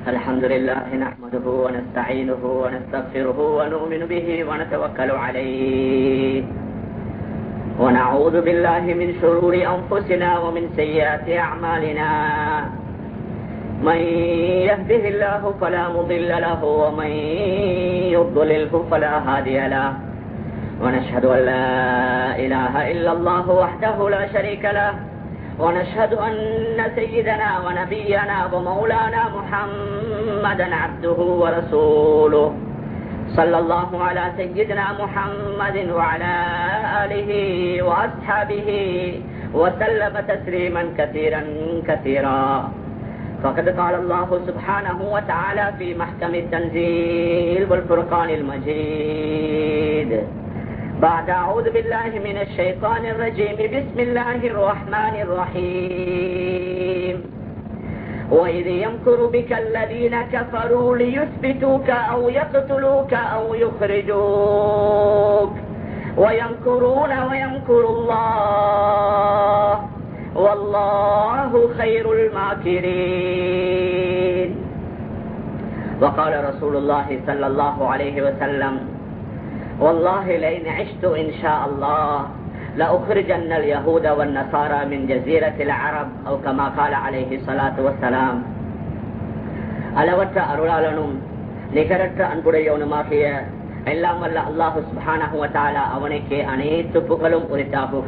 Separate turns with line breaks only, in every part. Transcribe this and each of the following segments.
الحمد لله نحمده ونستعينه ونستغفره ونؤمن به ونتوكل عليه ونعوذ بالله من شرور أنفسنا ومن سيئات أعمالنا من يهده الله فلا مضل له ومن يضلله فلا هادي له ونشهد أن لا إله إلا الله وحده لا شريك له ونشهد أن سيدنا ونبينا ومولانا محمدا عبده ورسوله صلى الله على سيدنا محمد وعلى آله وأصحابه وسلم تسليما كثيرا كثيرا فقد قال الله سبحانه وتعالى في محكم التنزيل والفرقان المجيد بعد أعوذ بالله من الشيطان الرجيم بسم الله الرحمن الرحيم وإذ يمكر بك الذين كفروا ليثبتوك أو يقتلوك أو يخرجوك ويمكرون ويمكر الله والله خير الماكرين وقال رسول الله صلى الله عليه وسلم والله لئن عشت إن شاء الله لأخرجن اليهود والنصارى من جزيرة العرب أو كما قال عليه الصلاة والسلام அளவற்ற அருளாளனும் நிகரற்ற அன்புடையவனுமாகிய எல்லாம் வல்ல அல்லாஹு சுபானகுவத்தாலா அவனுக்கு அனைத்து புகழும் உரித்தாகுக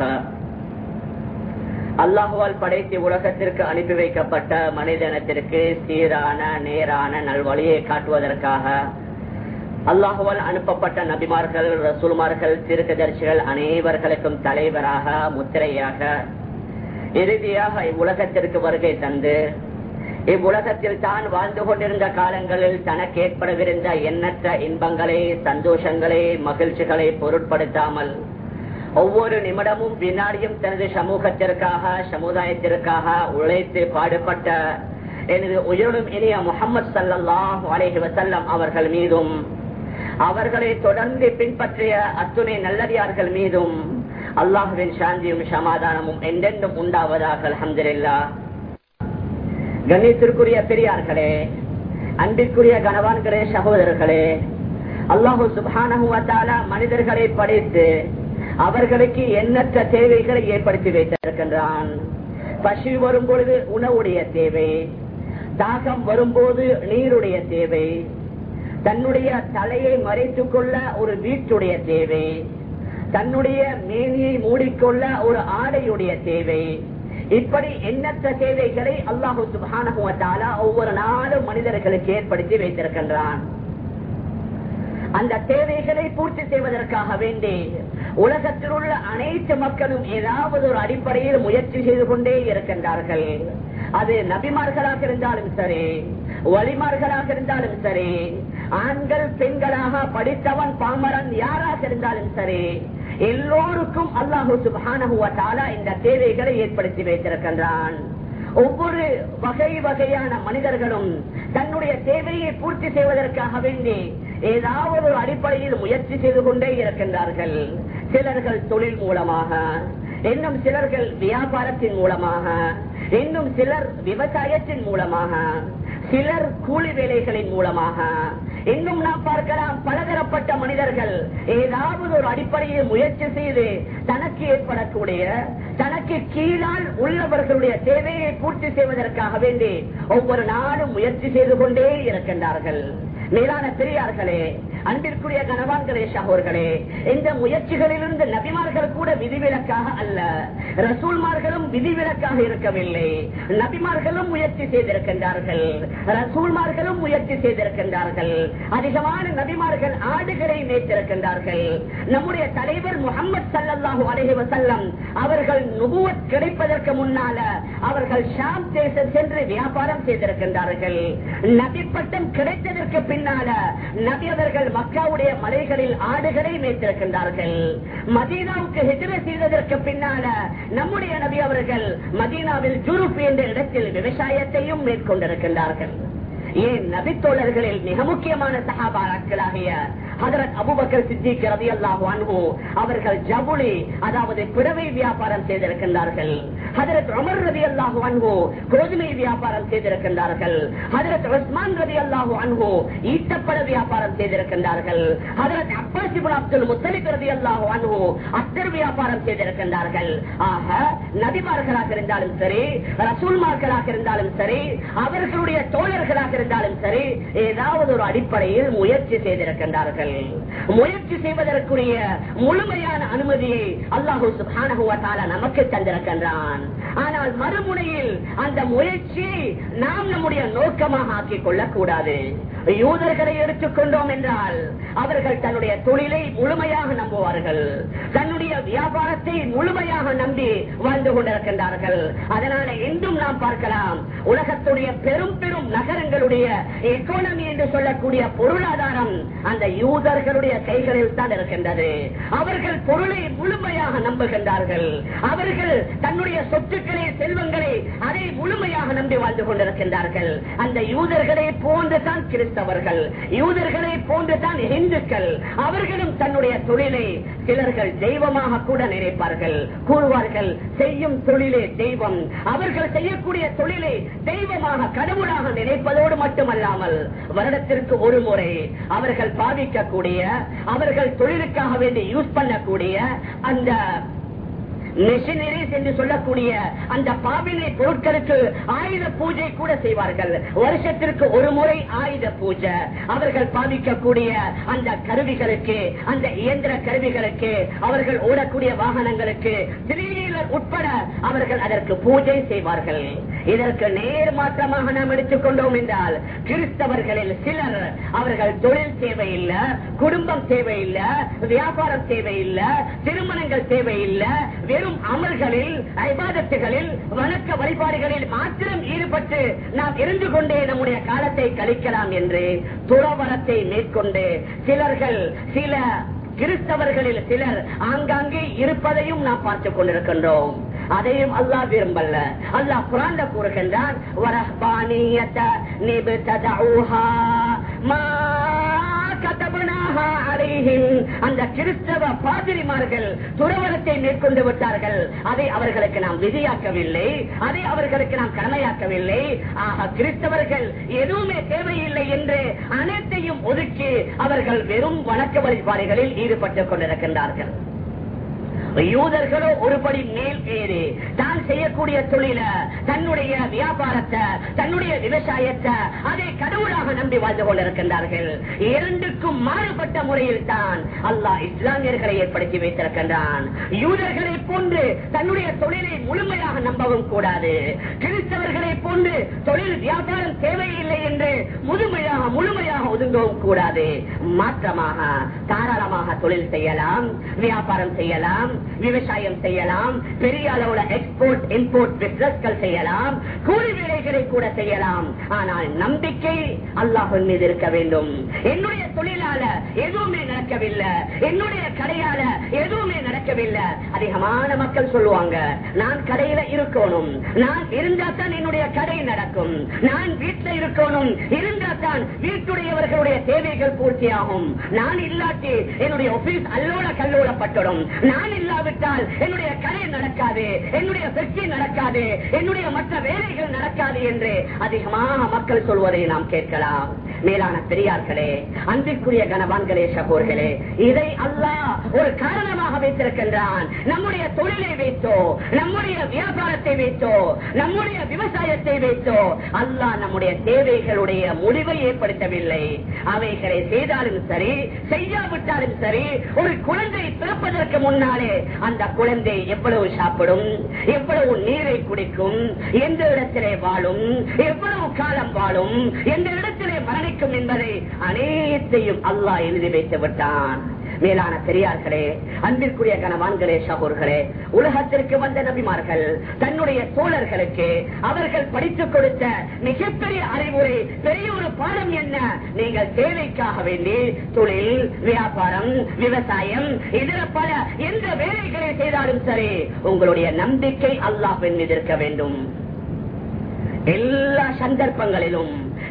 அல்லாஹுவால் படைத்து உலகத்திற்கு அனுப்பி வைக்கப்பட்ட மனிதனத்திற்கு சீரான நேரான நல்வழியை காட்டுவதற்காக அல்லாஹுவால் அனுப்பப்பட்ட நபிமார்கள் ரசூல்மார்கள் திருக்கதர்சிகள் அனைவர்களுக்கும் தலைவராக முத்திரையாக இறுதியாக இவ்வுலகத்திற்கு வருகை தந்து இவ்வுலகத்தில் தான் வாழ்ந்து கொண்டிருந்த காலங்களில் தனக்கு ஏற்படுகின்ற எண்ணற்ற இன்பங்களை சந்தோஷங்களை மகிழ்ச்சிகளை பொருட்படுத்தாமல் ஒவ்வொரு நிமிடமும் வினாடியும் தனது சமூகத்திற்காக சமுதாயத்திற்காக உழைத்து பாடுபட்ட எனது உயிரினும் இனிய முகமது சல்லாஹ் அலேஹி வசல்லம் அவர்கள் மீதும் அவர்களை தொடர்ந்து பின்பற்றிய அத்துணை நல்லடியார்கள் மீதும் அல்லாஹுவின் சாந்தியும் சமாதானமும் என்றென்றும் உண்டாவதாக அலமதுல்லா கண்ணியத்திற்குரிய பெரியார்களே அன்பிற்குரிய கனவான்களே சகோதரர்களே அல்லாஹு சுபானகுவத்தாலா மனிதர்களை படைத்து அவர்களுக்கு எண்ணற்ற தேவைகளை ஏற்படுத்தி வைத்திருக்கின்றான் பசி வரும் பொழுது உணவுடைய தேவை தாகம் வரும்போது நீருடைய தேவை தன்னுடைய தலையை மறைத்துக் கொள்ள ஒரு வீட்டுடைய தேவை தன்னுடைய மேனியை மூடிக்கொள்ள ஒரு ஆடையுடைய தேவை இப்படி எண்ணற்ற தேவைகளை அல்லாஹு சுபானகுவத்தாலா ஒவ்வொரு நாளும் மனிதர்களுக்கு ஏற்படுத்தி வைத்திருக்கின்றான் அந்த தேவைகளை பூர்த்தி செய்வதற்காக வேண்டி உலகத்தில் உள்ள அனைத்து மக்களும் ஏதாவது ஒரு அடிப்படையில் முயற்சி செய்து கொண்டே இருக்கின்றார்கள் அது நபிமார்களாக இருந்தாலும் சரி வலிமார்களாக இருந்தாலும் சரி ஆண்கள் பெண்களாக படித்தவன் பாமரன் யாராக இருந்தாலும் சரி எல்லோருக்கும் அல்லாஹு சுபானகுவத்தாலா இந்த தேவைகளை ஏற்படுத்தி வைத்திருக்கின்றான் ஒவ்வொரு வகை வகையான மனிதர்களும் தன்னுடைய தேவையை பூர்த்தி செய்வதற்காக வேண்டி ஏதாவது ஒரு அடிப்படையில் முயற்சி செய்து கொண்டே இருக்கின்றார்கள் சிலர்கள் தொழில் மூலமாக இன்னும் சிலர்கள் வியாபாரத்தின் மூலமாக இன்னும் சிலர் விவசாயத்தின் மூலமாக சிலர் கூலி வேலைகளின் மூலமாக இன்னும் நாம் பார்க்கலாம் பலதரப்பட்ட மனிதர்கள் ஏதாவது ஒரு அடிப்படையில் முயற்சி செய்து தனக்கு ஏற்படக்கூடிய தனக்கு கீழால் உள்ளவர்களுடைய தேவையை பூர்த்தி செய்வதற்காக வேண்டி ஒவ்வொரு நாளும் முயற்சி செய்து கொண்டே இருக்கின்றார்கள் மேலான பெரியார்களே அன்பிற்குரிய கனவான்களே சகோர்களே இந்த முயற்சிகளிலிருந்து நபிமார்கள் கூட விதிவிலக்காக அல்ல ரசூல்மார்களும் விதிவிலக்காக இருக்கவில்லை நபிமார்களும் முயற்சி செய்திருக்கின்றார்கள் ரசூல்மார்களும் முயற்சி செய்திருக்கின்றார்கள் அதிகமான நபிமார்கள் ஆடுகளை மேய்த்திருக்கின்றார்கள் நம்முடைய தலைவர் முகமது சல்லாஹூ அலஹி வசல்லம் அவர்கள் நுகுவத் கிடைப்பதற்கு முன்னால அவர்கள் ஷாம் தேசம் சென்று வியாபாரம் செய்திருக்கின்றார்கள் நபி பட்டம் கிடைத்ததற்கு பின்னால நபி அவர்கள் மக்காவுடைய மலைகளில் ஆடுகளை மேய்த்திருக்கின்றார்கள் மதீனாவுக்கு ஹெஜ்ர செய்ததற்கு பின்னால நம்முடைய நபி அவர்கள் மதீனாவில் ஜுருப் என்ற இடத்தில் விவசாயத்தையும் மேற்கொண்டிருக்கின்றார்கள் ஏன் நபித்தோழர்களில் மிக முக்கியமான சகாபாக்களாகிய ஹதரத் அபுபக்கர் சித்திக் ரலியல்லாஹு அன்ஹு அவர்கள் ஜவுளி அதாவது பிடவை வியாபாரம் செய்திருக்கின்றார்கள் ஹதரத் உமர் ரலியல்லாஹு அன்ஹு கோதுமை வியாபாரம் செய்திருக்கின்றார்கள் ஹதரத் உஸ்மான் ரலியல்லாஹு அன்ஹு ஈட்டப்பட வியாபாரம் செய்திருக்கின்றார்கள் ஹதரத் அப்பாஸ் இப்னு அப்துல் முத்தலிப் ரலியல்லாஹு அன்ஹு அத்தர் வியாபாரம் செய்திருக்கின்றார்கள் ஆக நபிமார்களாக இருந்தாலும் சரி ரசூல்மார்களாக இருந்தாலும் சரி அவர்களுடைய தோழர்களாக இருந்தாலும் சரி ஏதாவது ஒரு அடிப்படையில் முயற்சி செய்திருக்கின்றார்கள் முயற்சி செய்வதற்குரிய முழுமையான அனுமதியை அல்லாஹூ சுப்ஹானஹு வ தஆலா நமக்கு தந்திருக்கின்றான் ஆனால் மறுமுனையில் அந்த முயற்சியை நாம் நம்முடைய நோக்கமாக ஆக்கிக் கொள்ளக் கூடாது யூதர்களை எடுத்துக்கொண்டோம் என்றால் அவர்கள் தன்னுடைய தொழிலை முழுமையாக நம்புவார்கள் தன்னுடைய வியாபாரத்தை முழுமையாக நம்பி வாழ்ந்து கொண்டிருக்கின்றார்கள் அதனால இன்றும் நாம் பார்க்கலாம் உலகத்துடைய பெரும் பெரும் நகரங்களுடைய எக்கானமி என்று சொல்லக்கூடிய பொருளாதாரம் அந்த யூதர்களுடைய கைகளில் தான் இருக்கின்றது அவர்கள் பொருளை முழுமையாக நம்புகின்றார்கள் அவர்கள் தன்னுடைய சொத்துக்களை செல்வங்களை அதை முழுமையாக நம்பி வாழ்ந்து கொண்டிருக்கின்றார்கள் அந்த யூதர்களை போன்று தான் கிறிஸ்தவர்கள் யூதர்களை போன்று தான் இந்துக்கள் அவர்களும் தன்னுடைய தொழிலை சிலர்கள் தெய்வமாக கூட நினைப்பார்கள் கூறுவார்கள் செய்யும் தொழிலே தெய்வம் அவர்கள் செய்யக்கூடிய தொழிலை தெய்வமாக கடவுளாக நினைப்பதோடு மட்டுமல்லாமல் வருடத்திற்கு ஒரு முறை அவர்கள் பாதிக்கக்கூடிய அவர்கள் தொழிலுக்காக வேண்டி யூஸ் பண்ணக்கூடிய அந்த மிஷினரிஸ் என்று சொல்லக்கூடிய அந்த பாவினை பொருட்களுக்கு ஆயுத பூஜை கூட செய்வார்கள் வருஷத்திற்கு ஒரு முறை ஆயுத பூஜை அவர்கள் பாதிக்கக்கூடிய அந்த கருவிகளுக்கு அந்த இயந்திர கருவிகளுக்கு அவர்கள் ஓடக்கூடிய வாகனங்களுக்கு திடீர் உட்பட அவர்கள் அதற்கு பூஜை செய்வார்கள் இதற்கு நேர் மாற்றமாக நாம் எடுத்துக்கொண்டோம் என்றால் கிறிஸ்தவர்களில் சிலர் அவர்கள் தொழில் தேவையில்லை குடும்பம் தேவையில்லை வியாபாரம் தேவையில்லை திருமணங்கள் தேவையில்லை வெறும் அமல்களில் ஐபாதத்துகளில் வணக்க வழிபாடுகளில் மாத்திரம் ஈடுபட்டு நாம் இருந்து கொண்டே நம்முடைய காலத்தை கழிக்கலாம் என்று துறவரத்தை மேற்கொண்டு சிலர்கள் சில கிறிஸ்தவர்களில் சிலர் ஆங்காங்கே இருப்பதையும் நாம் பார்த்துக் கொண்டிருக்கின்றோம் அதையும் அல்லாஹ் விரும்பல்ல அல்லாஹ் குரான்ல கூறுகின்றான் வரஹ்பானியத நிபதஊஹா மா கதபனாஹா அலைஹிம் அந்த கிறிஸ்தவ பாதிரிமார்கள் துறவரத்தை மேற்கொண்டு விட்டார்கள் அதை அவர்களுக்கு நாம் விதியாக்கவில்லை அதை அவர்களுக்கு நாம் கடமையாக்கவில்லை ஆக கிறிஸ்தவர்கள் எதுவுமே தேவையில்லை என்று அனைத்தையும் ஒதுக்கி அவர்கள் வெறும் வணக்க வழிபாடுகளில் ஈடுபட்டுக் கொண்டிருக்கின்றார்கள் யூதர்களோ ஒருபடி மேல் ஏறி தான் செய்யக்கூடிய தொழில தன்னுடைய வியாபாரத்தை தன்னுடைய விவசாயத்தை அதை கடவுளாக நம்பி வாழ்ந்து கொண்டிருக்கின்றார்கள் இரண்டுக்கும் மாறுபட்ட முறையில் தான் அல்லாஹ் இஸ்லாமியர்களை ஏற்படுத்தி வைத்திருக்கின்றான் யூதர்களை போன்று தன்னுடைய தொழிலை முழுமையாக நம்பவும் கூடாது கிறிஸ்தவர்களை போன்று தொழில் வியாபாரம் தேவையில்லை என்று முழுமையாக முழுமையாக ஒதுங்கவும் கூடாது மாற்றமாக தாராளமாக தொழில் செய்யலாம் வியாபாரம் செய்யலாம் விவசாயம் செய்யலாம் பெரிய அளவுல எக்ஸ்போர்ட் இம்போர்ட் பிசினஸ்கள் செய்யலாம் கூலி வேலைகளை கூட செய்யலாம் ஆனால் நம்பிக்கை அல்லாஹின் மீது இருக்க வேண்டும் என்னுடைய தொழிலால எதுவுமே நடக்கவில்லை என்னுடைய கடையால எதுவுமே நடக்கவில்லை அதிகமான மக்கள் சொல்லுவாங்க நான் கடையில இருக்கணும் நான் இருந்தா தான் என்னுடைய கடை நடக்கும் நான் வீட்டுல இருக்கணும் இருந்தா தான் வீட்டுடையவர்களுடைய தேவைகள் பூர்த்தியாகும் நான் இல்லாட்டி என்னுடைய ஆபீஸ் அல்லோல கல்லோலப்பட்டுடும் நான் இல்லாவிட்டால் என்னுடைய கடை நடக்காது என்னுடைய வெற்றி நடக்காது என்னுடைய மற்ற வேலைகள் நடக்காது என்று அதிகமாக மக்கள் சொல்வதை நாம் கேட்கலாம் மேலான பெரியார்களே அன்பிற்குரிய கனவான்களே சகோர்களே இதை அல்லாஹ் ஒரு காரணமாக வைத்திருக்கின்றான் நம்முடைய தொழிலை வைத்தோ நம்முடைய வியாபாரத்தை வைத்தோ நம்முடைய விவசாயத்தை வைத்தோ அல்லாஹ் நம்முடைய தேவைகளுடைய முடிவை ஏற்படுத்தவில்லை அவைகளை செய்தாலும் சரி செய்யாவிட்டாலும் சரி ஒரு குழந்தை பிறப்பதற்கு முன்னாலே அந்த குழந்தை எவ்வளவு சாப்பிடும் எவ்வளவு நீரை குடிக்கும் எந்த இடத்திலே வாழும் எவ்வளவு காலம் வாழும் எந்த இடத்திலே மரணிக்கும் என்பதை அனைத்தையும் அல்லாஹ் எழுதி வைத்து விட்டான் மேலான பெரியார்களே அன்பிற்குரிய கனவான்களே சகோர்களே உலகத்திற்கு வந்த நபிமார்கள் தன்னுடைய தோழர்களுக்கு அவர்கள் படித்துக் கொடுத்த மிகப்பெரிய அறிவுரை பெரிய ஒரு பாடம் என்ன நீங்கள் தேவைக்காக வேண்டி தொழில் வியாபாரம் விவசாயம் இதர பல எந்த வேலைகளை செய்தாலும் சரி உங்களுடைய நம்பிக்கை அல்லாஹ் மீது இருக்க வேண்டும் எல்லா சந்தர்ப்பங்களிலும்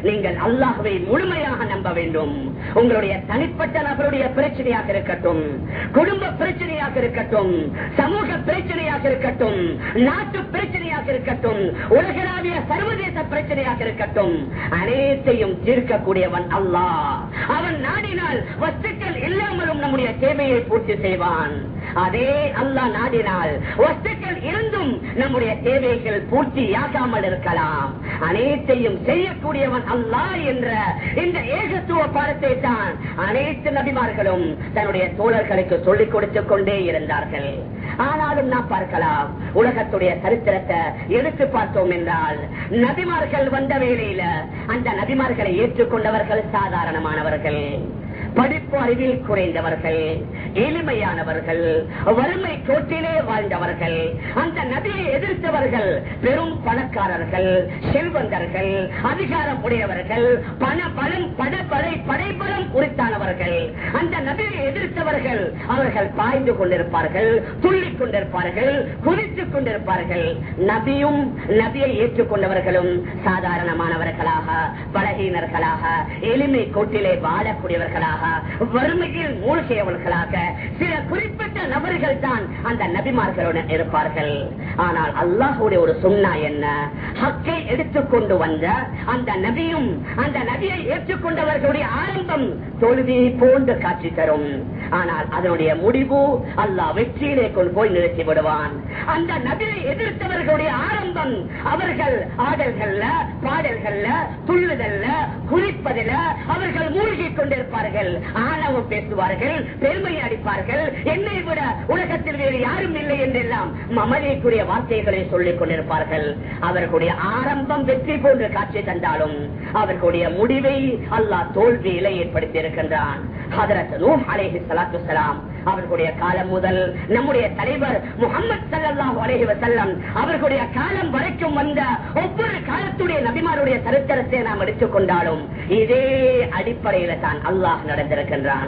நீங்கள் அல்லாஹுவை முழுமையாக நம்ப வேண்டும் உங்களுடைய தனிப்பட்ட நபருடைய பிரச்சனையாக இருக்கட்டும் குடும்ப பிரச்சனையாக இருக்கட்டும் சமூக பிரச்சனையாக இருக்கட்டும் நாட்டு பிரச்சனையாக இருக்கட்டும் உலகளாவிய சர்வதேச பிரச்சனையாக இருக்கட்டும் அனைத்தையும் தீர்க்கக்கூடியவன் அல்லாஹ் அவன் நாடினால் வஸ்துக்கள் இல்லாமலும் நம்முடைய தேவையை பூர்த்தி செய்வான் அதே அல்லாஹ் நாடினால் வஸ்துக்கள் இருந்தும் நம்முடைய தேவைகள் பூர்த்தியாகாமல் இருக்கலாம் அனைத்தையும் செய்யக்கூடியவன் அல்லாஹ் என்ற இந்த ஏகத்துவ பாடத்தை தான் அனைத்து நபிமார்களும் தன்னுடைய தோழர்களுக்கு சொல்லிக் கொடுத்துக் கொண்டே இருந்தார்கள் ஆனாலும் நாம் பார்க்கலாம் உலகத்துடைய சரித்திரத்தை எடுத்து பார்த்தோம் என்றால் நபிமார்கள் வந்த வேளையில அந்த நபிமார்களை ஏற்றுக்கொண்டவர்கள் சாதாரணமானவர்கள் படிப்பு அறிவில் குறைந்தவர்கள் எளிமையானவர்கள் வறுமை கோட்டிலே வாழ்ந்தவர்கள் அந்த நபியை எதிர்த்தவர்கள் பெரும் பணக்காரர்கள் செல்வந்தர்கள் அதிகாரம் உடையவர்கள் பண பலம் படப்படை படைபலம் குறித்தானவர்கள் அந்த நபியை எதிர்த்தவர்கள் அவர்கள் பாய்ந்து கொண்டிருப்பார்கள் துள்ளிக் கொண்டிருப்பார்கள் குதித்துக் கொண்டிருப்பார்கள் நபியும் நபியை ஏற்றுக்கொண்டவர்களும் சாதாரணமானவர்களாக பலகீனர்களாக எளிமை கோட்டிலே வாழக்கூடியவர்களாக வறுமையில் மூழ்கியவர்களாக சில குறிப்பிட்ட நபர்கள் தான் அந்த நபிமார்களுடன் இருப்பார்கள் ஆனால் அல்லாஹுடைய ஒரு சுண்ணா என்ன ஹக்கை எடுத்துக்கொண்டு வந்த அந்த நபியும் அந்த நபியை ஏற்றுக்கொண்டவர்களுடைய ஆரம்பம் தோல்வியை போன்று காட்சி தரும் ஆனால் அதனுடைய முடிவு அல்லாஹ் வெற்றியிலே கொண்டு போய் நிறுத்தி விடுவான் அந்த நபியை எதிர்த்தவர்களுடைய ஆரம்பம் அவர்கள் ஆடல்கள்ல பாடல்கள்ல துள்ளுதல்ல குறிப்பதில் அவர்கள் மூழ்கிக் கொண்டிருப்பார்கள் ஆணவம் பேசுவார்கள் பெருமை அடிப்பார்கள் என்னை விட உலகத்தில் வேறு யாரும் இல்லை என்றெல்லாம் மமதைக்குரிய வார்த்தைகளை சொல்லிக் கொண்டிருப்பார்கள் அவர்களுடைய ஆரம்பம் வெற்றி போன்று காட்சி தந்தாலும் அவர்களுடைய முடிவை அல்லாஹ் தோல்வியில ஏற்படுத்தி இருக்கின்றான் அவர்களுடைய காலம் முதல் நம்முடைய தலைவர் முகமது சல்லாஹூ அலஹி வசல்லம் அவர்களுடைய காலம் வரைக்கும் வந்த ஒவ்வொரு காலத்துடைய நபிமாருடைய சரித்திரத்தை நாம் எடுத்துக்கொண்டாலும் இதே அடிப்படையில தான் அல்லாஹ் நடந்திருக்கின்றான்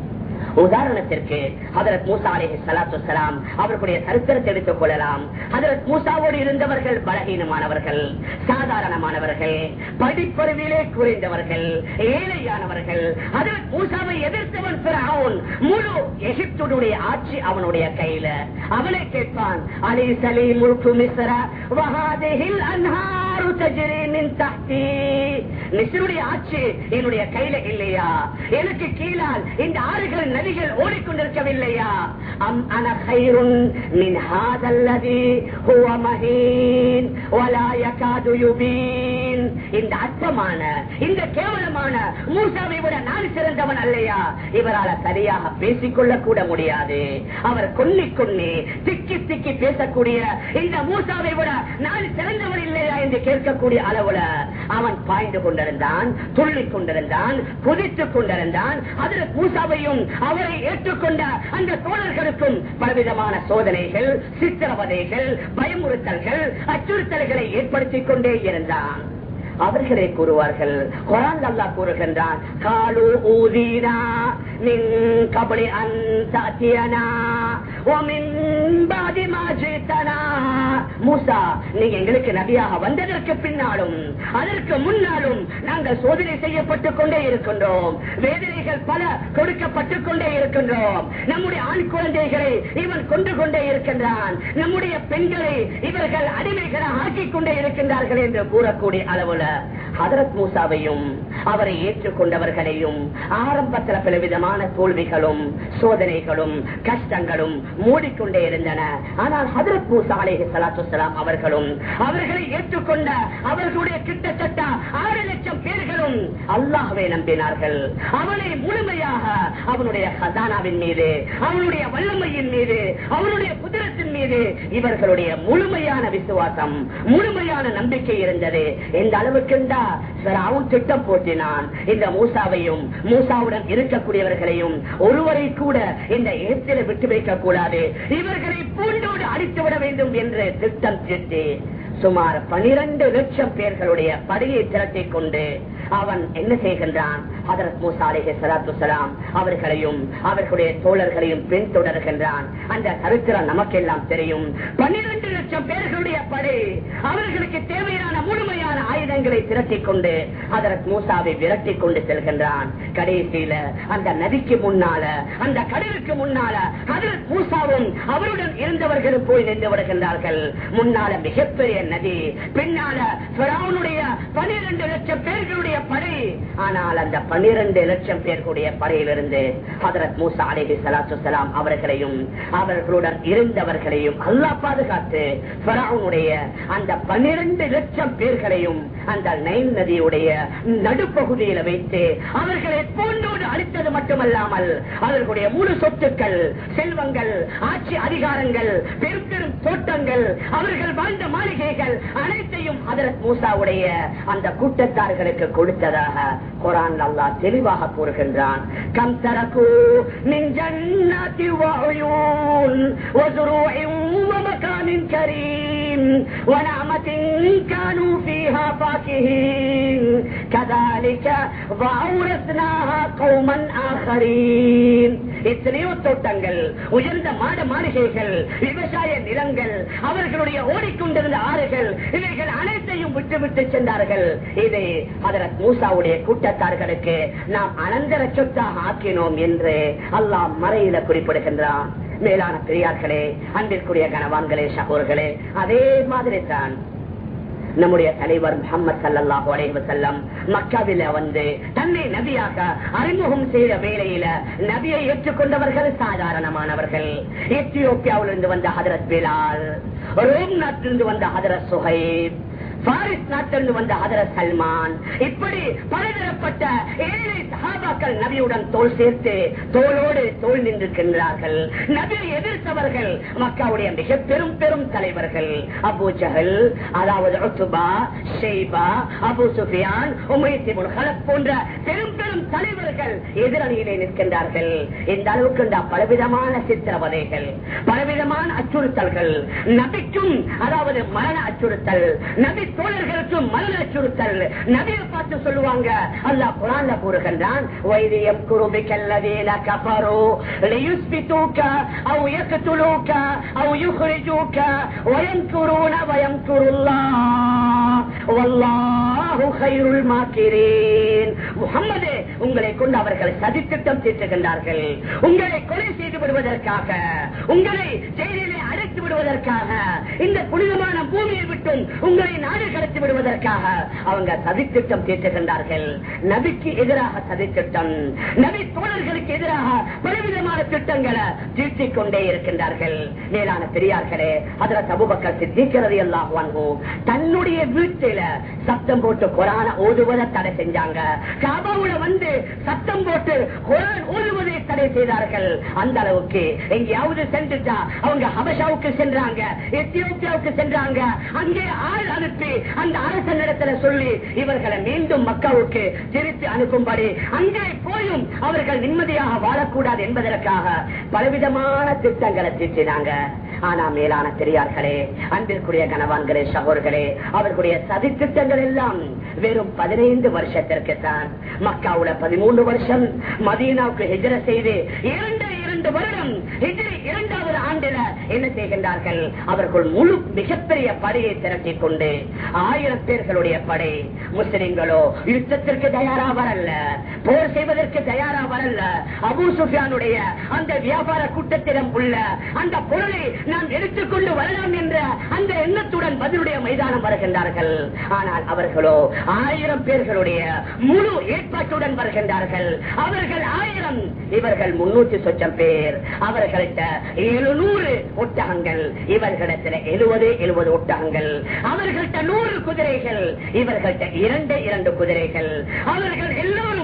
உதாரணத்திற்கு ஹதரத் மூசா அலேஹி சலாத்து சலாம் அவர்களுடைய சரித்திரத்தை எடுத்துக் கொள்ளலாம் ஹதரத் மூசாவோடு இருந்தவர்கள் பலகீனமானவர்கள் சாதாரணமானவர்கள் படிப்பறிவிலே குறைந்தவர்கள் ஏழையானவர்கள் ஹதரத் மூசாவை எதிர்த்தவன் பிறகு முழு எகிப்துடைய ஆட்சி அவனுடைய கையில அவனை கேட்பான் அலி சலி முழுக்கு மிஸ்ர வஹாதிஹில் அன்ஹாரு தஜ்ரி மின் தஹ்தி மிஸ்ருடைய ஆட்சி என்னுடைய கையில இல்லையா எனக்கு கீழால் இந்த ஆறுகள் நதிகள் ஓடிக்கொண்டிருக்கவில்லையா அம் அன خيرٌ من هذا الذي هو مهين ولا يكاد يبين இந்த அற்பமான இந்த கேவலமான மூசாவை விட நான் சிறந்தவன் அல்லையா இவரால சரியாக பேசிக்கொள்ள கூட முடியாது அவர் கொன்னி கொன்னி திக்கி திக்கி பேசக்கூடிய இந்த மூசாவை விட நான் சிறந்தவன் இல்லையா என்று கேட்கக்கூடிய அளவுல அவன் பாய்ந்து கொண்டிருந்தான் துள்ளிக் கொண்டிருந்தான் குதித்துக் கொண்டிருந்தான் அதில் மூசாவையும் அவரை ஏற்றுக்கொண்ட அந்த தோழர்களுக்கும் பலவிதமான சோதனைகள் சித்திரவதைகள் பயமுறுத்தல்கள் அச்சுறுத்தல்களை ஏற்படுத்திக் கொண்டே இருந்தான் அவர்களே கூறுவார்கள் குரான் அல்லா கூறுகின்றான் காலு ஊதீனா மின் கபடி அந்தாத்தியனா ஒமின் பாதி மாஜித்தனா மூசா நீங்க எங்களுக்கு நபியாக வந்ததற்கு பின்னாலும் அதற்கு முன்னாலும் நாங்கள் சோதனை செய்யப்பட்டுக் கொண்டே இருக்கின்றோம் வேதனைகள் பல கொடுக்கப்பட்டுக் கொண்டே இருக்கின்றோம் நம்முடைய ஆண் குழந்தைகளை இவன் கொண்டு கொண்டே இருக்கின்றான் நம்முடைய பெண்களை இவர்கள் அடிமைகளை ஆக்கிக் கொண்டே இருக்கின்றார்கள் என்று கூறக்கூடிய அளவுல ஹதரத் மூசாவையும் அவரை ஏற்றுக்கொண்டவர்களையும் ஆரம்பத்தில் பல விதமான தோல்விகளும் சோதனைகளும் கஷ்டங்களும் மூடிக்கொண்டே இருந்தன ஆனால் ஹதரத் மூசா அலேஹி சலாத்து அவர்களும் அவர்களை ஏற்றுக்கொண்ட அவர்களுடைய கிட்டத்தட்ட ஆறு லட்சம் பேர்களும் அல்லாஹ்வை நம்பினார்கள் அவனை முழுமையாக அவனுடைய ஹசானாவின் மீது அவனுடைய வல்லமையின் மீது அவனுடைய குதிரத்தின் மீது இவர்களுடைய முழுமையான விசுவாசம் முழுமையான நம்பிக்கை இருந்தது எந்த அளவுக்கு அவன் திட்டம் போட்டினான் இந்த மூசாவையும் மூசாவுடன் இருக்கக்கூடியவர்களையும் ஒருவரை கூட இந்த ஏத்தில விட்டு வைக்க கூடாது இவர்களை பூண்டோடு அடித்து விட வேண்டும் என்று திட்டம் தீட்டி சுமார் பனிரெண்டு லட்சம் பேர்களுடைய படையை திரட்டிக் கொண்டு அவன் என்ன செய்கின்றான் ஹதரத் மூசா அலிஹி ஸலாத்து வஸலாம் அவர்களையும் அவர்களுடைய தோழர்களையும் பின்தொடர்கின்றான் அந்த சரித்திரம் நமக்கெல்லாம் தெரியும் பன்னிரண்டு லட்சம் பேர்களுடைய படை அவர்களுக்கு தேவையான முழுமையான ஆயுதங்களை திரட்டிக் கொண்டு ஹதரத் மூசாவை விரட்டி கொண்டு செல்கின்றான் கடைசியில அந்த நதிக்கு முன்னால அந்த கடலுக்கு முன்னால ஹதரத் மூசாவும் அவருடன் இருந்தவர்களும் போய் நின்று விடுகின்றார்கள் முன்னால மிகப்பெரிய நதி பின்னால பிராவுனுடைய பனிரெண்டு லட்சம் பேர்களுடைய படை ஆனால் அந்த பனிரெண்டு லட்சம் பேர்களுடைய படையிலிருந்து ஹதரத் மூசா அலிஹி சலாத்து சலாம் அவர்களையும் அவர்களுடன் இருந்தவர்களையும் அல்லாஹ் பாதுகாத்து பிராவுனுடைய அந்த பனிரெண்டு லட்சம் பேர்களையும் அந்த நைல் நதியுடைய நடுப்பகுதியில வைத்து அவர்களை போன்றோடு அளித்தது மட்டுமல்லாமல் அவர்களுடைய முழு சொத்துக்கள் செல்வங்கள் ஆட்சி அதிகாரங்கள் பெரும் பெரும் தோட்டங்கள் அவர்கள் வாழ்ந்த மாளிகைகள் அனைத்தையும் ஹதரத் மூசாவுடைய அந்த கூட்டத்தார்களுக்கு கொடுத்ததாக குரான் அல்லாஹ் தெளிவாக கூறுகின்றான் கம் தரகு மின் ஜன்னதி வஅயூன் وزروع ومكان كريم ونعمة كانوا فيها فاكهين كذلك وأورثناها قوما آخرين எத்தனையோ தோட்டங்கள் உயர்ந்த மாட மாளிகைகள் விவசாய நிலங்கள் அவர்களுடைய ஓடிக்கொண்டிருந்த ஆறுகள் இவைகள் அனைத்தையும் விட்டுவிட்டு சென்றார்கள் இதை அதரத் மூசாவுடைய கூட்டத்தார்களுக்கு நாம் அனந்தர சொத்தாக ஆக்கினோம் என்று அல்லாஹ் மறையில குறிப்பிடுகின்றான் மேலான பெரியார்களே அன்பிற்குரிய கனவான்களே சகோர்களே அதே மாதிரி தான் நம்முடைய தலைவர் முகமது சல்லாஹூ அலைஹி வஸல்லம் மக்காவில வந்து தன்னை நபியாக அறிமுகம் செய்த வேளையில நபியை ஏற்றுக்கொண்டவர்கள் சாதாரணமானவர்கள் எத்தியோப்பியாவிலிருந்து வந்த ஹதரத் பிலால் ரோம் நாட்டிலிருந்து வந்த ஹதரத் சுஹைப் பாரிஸ் நாட்டிலிருந்து வந்த ஹதரத் சல்மான் இப்படி பலதரப்பட்ட ஏழை சஹாபாக்கள் நபியுடன் தோல் சேர்த்து தோளோடு தோல் நின்றிருக்கின்றார்கள் நபியை எதிர்த்தவர்கள் மக்காவுடைய மிக பெரும் பெரும் தலைவர்கள் அபு ஜஹல் அதாவது உத்துபா ஷெய்பா அபு சுஃபியான் உமைத்திபுல் ஹலப் போன்ற பெரும் பெரும் தலைவர்கள் எதிரணியிலே நிற்கின்றார்கள் இந்த அளவுக்கு இந்த பலவிதமான சித்திரவதைகள் பலவிதமான அச்சுறுத்தல்கள் நபிக்கும் அதாவது மரண அச்சுறுத்தல் நபி தோழர்களுக்கும் மரண அச்சுறுத்தல் நபியை பார்த்து சொல்லுவாங்க அல்லாஹ் குரான்ல கூறுகின்றான் வைரியம் குருபிக்கல்லதீன கபரோ லியுஸ்பிதூக அவ் யக்துலூக அவ் யுக்ரிஜூக வயம்குரூன வயம்குருல்லாஹ் வல்லாஹு கைருல் மாக்கிரீன் முகம்மது உங்களை கொண்டு அவர்கள் சதித்திட்டம் தீர்த்துகின்றார்கள் உங்களை கொலை செய்து விடுவதற்காக உங்களை ஜெயிலிலே அடைத்து விடுவதற்காக இந்த புனிதமான பூமியை விட்டும் உங்களை நாடு கடத்தி விடுவதற்காக அவங்க சதித்திட்டம் தீர்த்துகின்றார்கள் நபிக்கு எதிராக சதித்திட்டம் நபி தோழர்களுக்கு எதிராக பலவிதமான திட்டங்களை தீர்த்திக் கொண்டே இருக்கின்றார்கள் மேலான பெரியார்களே அதுல தபுபக்கர் சித்திக்கிறது எல்லாம் வாங்குவோம் தன்னுடைய வீட்டில சத்தம் போட்டு குரான ஓதுவதை தடை செஞ்சாங்க காபாவுல வந்து சத்தம் போட்டு குரான் ஓதுவதை தடை செய்தார்கள் அந்த அளவுக்கு எங்கேயாவது சென்றுட்டா அவங்க ஹபஷாவுக்கு சென்றாங்க எத்தியோப்பியாவுக்கு சென்றாங்க அங்கே ஆள் அனுப்பி அந்த அரசனிடத்துல சொல்லி இவர்களை மீண்டும் மக்காவுக்கு திருப்பி அனுப்பும்படி அங்கே போயும் அவர்கள் நிம்மதியாக வாழக்கூடாது என்பதற்காக பலவிதமான திட்டங்களை தீட்டினாங்க ஆனா மேலான பெரியார்களே அன்பிற்குரிய கணவான்களே சகோர்களே அவர்களுடைய சதி திட்டங்கள் எல்லாம் வெறும் பதினைந்து வருஷத்திற்கு தான் மக்காவுல பதிமூன்று வருஷம் மதீனாவுக்கு ஹிஜர செய்து இரண்டு இரண்டு வருடம் ஹிஜ்ரி இரண்டாவது ஆண்டில என்ன செய்கின்றார்கள் அவர்கள் முழு மிகப்பெரிய படையை திரட்டிக் கொண்டு ஆயிரம் பேர்களுடைய படை முஸ்லிம்களோ யுத்தத்திற்கு தயாரா வரல போர் செய்வதற்கு தயாரா வரல அபு சுஃபியானுடைய அந்த வியாபார கூட்டத்திடம் உள்ள அந்த பொருளை நாம் எடுத்துக்கொண்டு வரலாம் என்ற அந்த எண்ணத்துடன் பதிலுடைய மைதானம் வருகின்றார்கள் ஆனால் அவர்களோ ஆயிரம் பேர்களுடைய முழு ஏற்பாட்டுடன் வருகின்றார்கள் அவர்கள் ஆயிரம் இவர்கள் முன்னூத்தி சொச்சம் பேர் அவர்கள்ட்ட எழுநூறு ஒட்டகங்கள் இவர்களிடத்தில் எழுபது எழுபது ஒட்டகங்கள் அவர்கள்ட்ட நூறு குதிரைகள் இவர்கள்ட்ட இரண்டு இரண்டு குதிரைகள் அவர்கள் எல்லோரும் ஆயுத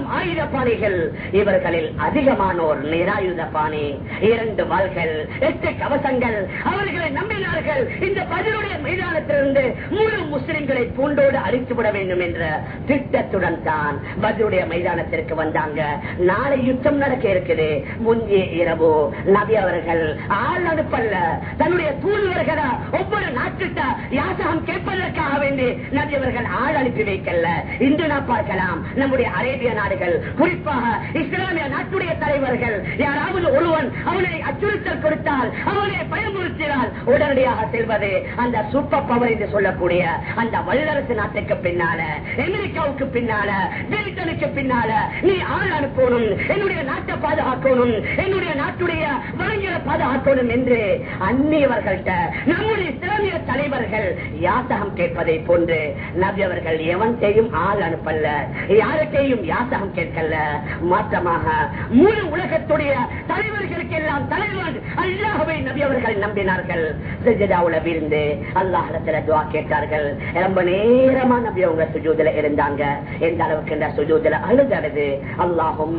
பாணிகள் இவர்களில் அதிகமானோர் நிராயுத பாணி இரண்டு வாள்கள் எட்டு கவசங்கள் அவர்களை நம்பினார்கள் இந்த பதிலுடைய மைதானத்திலிருந்து முழு முஸ்லிம்களை பூண்டோடு அழித்துவிட வேண்டும் என்ற திட்டத்துடன் தான் பதிலுடைய மைதானத்திற்கு வந்தாங்க நாளை யுத்தம் நடக்க இருக்குது முந்தைய இரவு நபி அவர்கள் ஆள் அனுப்பல்ல தன்னுடைய தூதுவர்களை ஒவ்வொரு நாட்டுட்ட யாசகம் கேட்பதற்காக வேண்டி நபி அவர்கள் ஆள் அனுப்பி வைக்கல இன்று நாம் பார்க்கலாம் நம்முடைய அரேபிய நாடுகள் குறிப்பாக இஸ்லாமிய நாட்டுடைய தலைவர்கள் யாராவது ஒருவன் அவனை அச்சுறுத்தல் கொடுத்தால் அவனை பயமுறுத்தினால் உடனடியாக செல்வது அந்த சூப்பர் பவர் என்று சொல்லக்கூடிய அந்த வல்லரசு நாட்டுக்கு பின்னால அமெரிக்காவுக்கு பின்னால பிரிட்டனுக்கு பின்னால நீ ஆள் அனுப்பணும் என்னுடைய நாட்டை பாதுகாக்கணும் என்னுடைய நாட்டுடைய வளங்களை பாதுகாக்கணும் என்று அந்நியவர்கள்ட்ட நம்முடைய இஸ்லாமிய தலைவர்கள் யாசகம் கேட்பதை போன்று நபி அவர்கள் எவன்கையும் ஆள் அனுப்பல்ல யாருக்கையும் யாசகம் கேட்கல மாற்றமாக முழு உலகத்துடைய தலைவர்களுக்கு எல்லாம் தலைவன் அல்லாஹவை நபி அவர்கள் நம்பினார்கள் சஜிதாவுல வீழ்ந்து அல்லாஹிடத்துல துவா கேட்டார்கள் ரொம்ப நேரமா நபி அவங்க சுஜூதுல இருந்தாங்க எந்த அளவுக்கு இந்த சுஜூதுல அழுதழுது அல்லாஹும்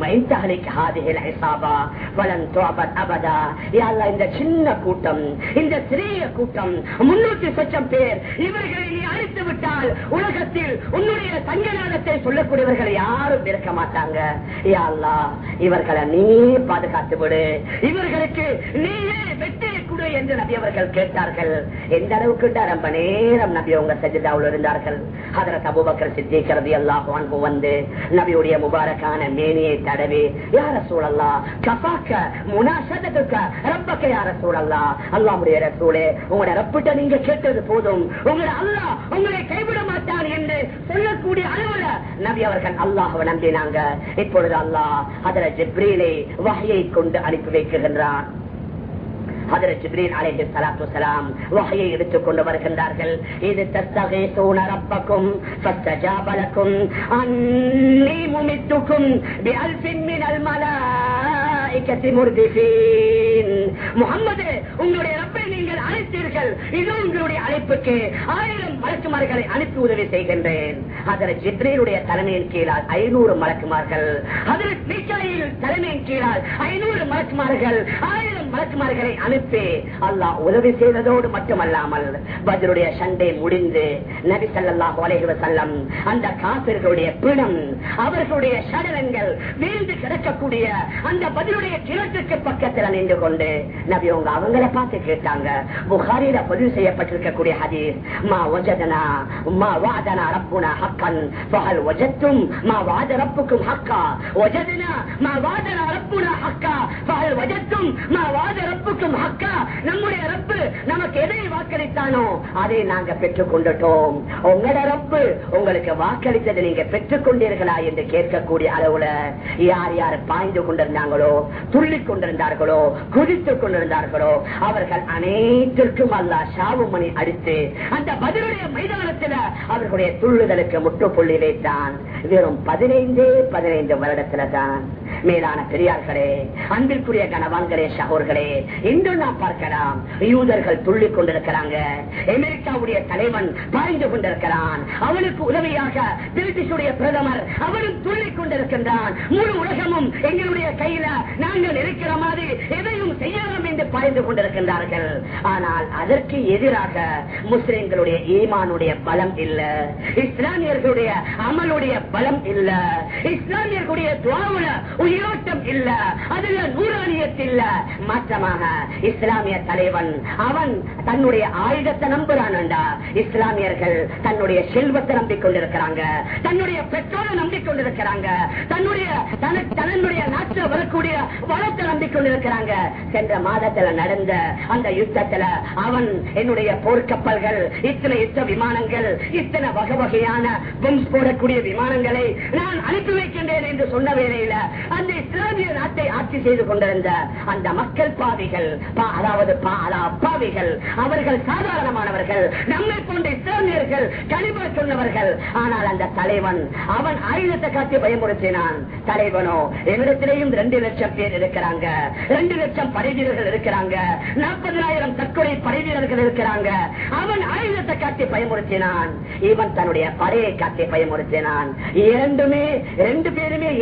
இந்த சின்ன கூட்டம் இந்த சிறிய கூட்டம் முன்னூத்தி சொச்சம் பேர் இவர்களை நீ அழித்து விட்டால் உலகத்தில் உன்னுடைய சங்கநாதத்தை சொல்லக்கூடியவர்கள் யாரும் இருக்க மாட்டாங்க யா அல்லாஹ், இவர்களை நீ பாதுகாத்து விடு இவர்களுக்கு நீயே வெற்றி கொடு என்று நபி அவர்கள் கேட்டார்கள் எந்த அளவுக்கு ரொம்ப நேரம் நபி அவங்க சஜிதாவில் இருந்தார்கள் அதற்கு அபுபக்கர் சித்திக்கிறது எல்லாம் வந்து நபியுடைய முபாரக்கான மேனியை தடவி யார சூழல்லா கபாக்க முனாசதத்துக்க ரப்பக்க யார சூழல்லா அல்லாமுடைய ரசூலே உங்களோட ரப்பிட்ட நீங்க கேட்டது போதும் உங்களை அல்லாஹ் உங்களை கைவிட மாட்டான் என்று சொல்லக்கூடிய அளவுல நபி அவர்கள் அல்லாஹ்வை நம்பினாங்க இப்பொழுது அல்லாஹ் அதுல ஜிப்ரீலை வகையை கொண்டு அனுப்பி வைக்கின்றான் ஹதரத் ஜிப்ரீல் அலைஹி ஸலாத்து வஸலாம் வஹயை எடுத்துக் கொண்டு வருகின்றார்கள் இது தஸ்தகீஸூன ரப்பக்கும் ஃபஸ்தஜாப லக்கும் அன்னி முமித்துக்கும் பிஅல்ஃபின் மினல் மலாயிகத்தி முர்திஃபீன் முஹம்மதே உங்களுடைய ரப்பை நீங்கள் அழைத்தீர்கள் இது உங்களுடைய அழைப்புக்கு ஆயிரம் மலக்குமார்களை அனுப்பி உதவி செய்கின்றேன் ஹதரத் ஜிப்ரீலுடைய தலைமையின் கீழால் ஐநூறு மலக்குமார்கள் ஹதரத் மீகாயில் தலைமையின் கீழால் ஐநூறு மலக்குமார்கள் ஆயிரம் மலக்குமார்களை அனுப்பி அல்லாஹ் உதவி செய்ததோடு மட்டுமல்லாமல் பதிலுடைய சண்டை முடிந்து நபி ஸல்லல்லாஹு அலைஹி வஸல்லம் அந்த காபிர்களுடைய பிணம் அவர்களுடைய சடலங்கள் வீழ்ந்து கிடக்கக்கூடிய அந்த பதிலுடைய கிணற்றுக்கு பக்கத்தில் நின்று கொண்டு நபி அவங்க அவங்கள பார்த்து கேட்டாங்க புகாரில பதிவு செய்யப்பட்டிருக்கக்கூடிய ஹதீஸ் மா வஜதனா மா வாதனா ரப்புனா ஹக்கன் ஃபஹல் வஜத்தும் மா வாத ரப்புக்கும் ஹக்கா வஜதனா மா வாதனா ரப்புனா ஹக்கா ஃபஹல் வஜத்தும் மா வாத ரப்புக்கும் ஹக்கா நம்முடைய ரப்பு நமக்கு எதை வாக்களித்தானோ அதை நாங்க பெற்றுக் கொண்டுட்டோம் உங்களோட ரப்பு உங்களுக்கு வாக்களித்ததை நீங்க பெற்றுக் கொண்டீர்களா என்று கேட்கக்கூடிய அளவுல யார் யார் பாய்ந்து கொண்டிருந்தாங்களோ துள்ளிக் கொண்டிருந்தார்களோ குதித்துக் கொண்டிருந்தார்களோ அவர்கள் அனைத்திற்கும் அல்லா சாவுமணி அடித்து அந்த பதிலுடைய மைதானத்தில் அவர்களுடைய துள்ளுதலுக்கு முற்றுப்புள்ளி வைத்தான் வெறும் பதினைந்தே பதினைந்து வருடத்துல தான் மேலான பெரியார்களே அன்பிற்குரிய கனவான்களே சகோர்களே இன்று நாம் பார்க்கலாம் யூதர்கள் துள்ளிக் கொண்டிருக்கிறாங்க அமெரிக்காவுடைய தலைவன் பாய்ந்து கொண்டிருக்கிறான் அவனுக்கு உதவியாக பிரிட்டிஷுடைய பிரதமர் அவனும் துள்ளிக் கொண்டிருக்கின்றான் முழு உலகமும் எங்களுடைய கையில நாங்கள் இருக்கிற மாதிரி எதையும் செய்யலாம் என்று பாய்ந்து கொண்டிருக்கின்றார்கள் ஆனால் அதற்கு எதிராக முஸ்லிம்களுடைய ஈமானுடைய பலம் இல்ல இஸ்லாமியர்களுடைய அமலுடைய பலம் இல்ல இஸ்லாமியர்களுடைய துவாவுல உயிரோட்டம் இல்ல அதுல நூறானியத் இல்ல மாற்றமாக இஸ்லாமிய தலைவன் அவன் தன்னுடைய ஆயுதத்தை நம்புறான்டா இஸ்லாமியர்கள் தன்னுடைய செல்வத்தை நம்பிக்கொண்டிருக்கிறாங்க தன்னுடைய பெற்றோரை நம்பிக்கொண்டிருக்கிறாங்க தன்னுடைய தன- தன்னுடைய நாட்டில் வரக்கூடிய வளத்தை நம்பிக்கொண்டிருக்கிறாங்க சென்ற மாதத்துல நடந்த அந்த யுத்தத்துல அவன் என்னுடைய போர்க்கப்பல்கள் இத்தனை யுத்த விமானங்கள் இத்தனை வகை வகையான பொம்ஸ் போடக்கூடிய விமானங்களை நான் அனுப்பி வைக்கின்றேன் என்று சொன்ன வேளையில அந்த இஸ்லாமிய நாட்டை ஆட்சி செய்து கொண்டிருந்த அந்த மக்கள் பாவிகள் பா- அதாவது பா- அதாவது அப்பாவிகள் அவர்கள் சாதாரணமானவர்கள் நம்மை போன்ற இஸ்லாமியர்கள் கனிம சொன்னவர்கள் ஆனால் அந்த தலைவன் அவன் ஆயுதத்தை காட்டி பயமுறுத்தினான் தலைவனோ எவ்விடத்திலேயும் ரெண்டு லட்சம் பேர் இருக்கிறாங்க ரெண்டு லட்சம் படை வீரர்கள் இருக்கிறாங்க நாற்பதாயிரம் தற்கொலை படை வீரர்கள் இருக்கிறாங்க அவன் ஆயுதத்தை காட்டி பயமுறுத்தினான் இவன் தன்னுடைய படையை காட்டி பயமுறுத்தினான் இரண்டுமே ரெண்டு பேருமே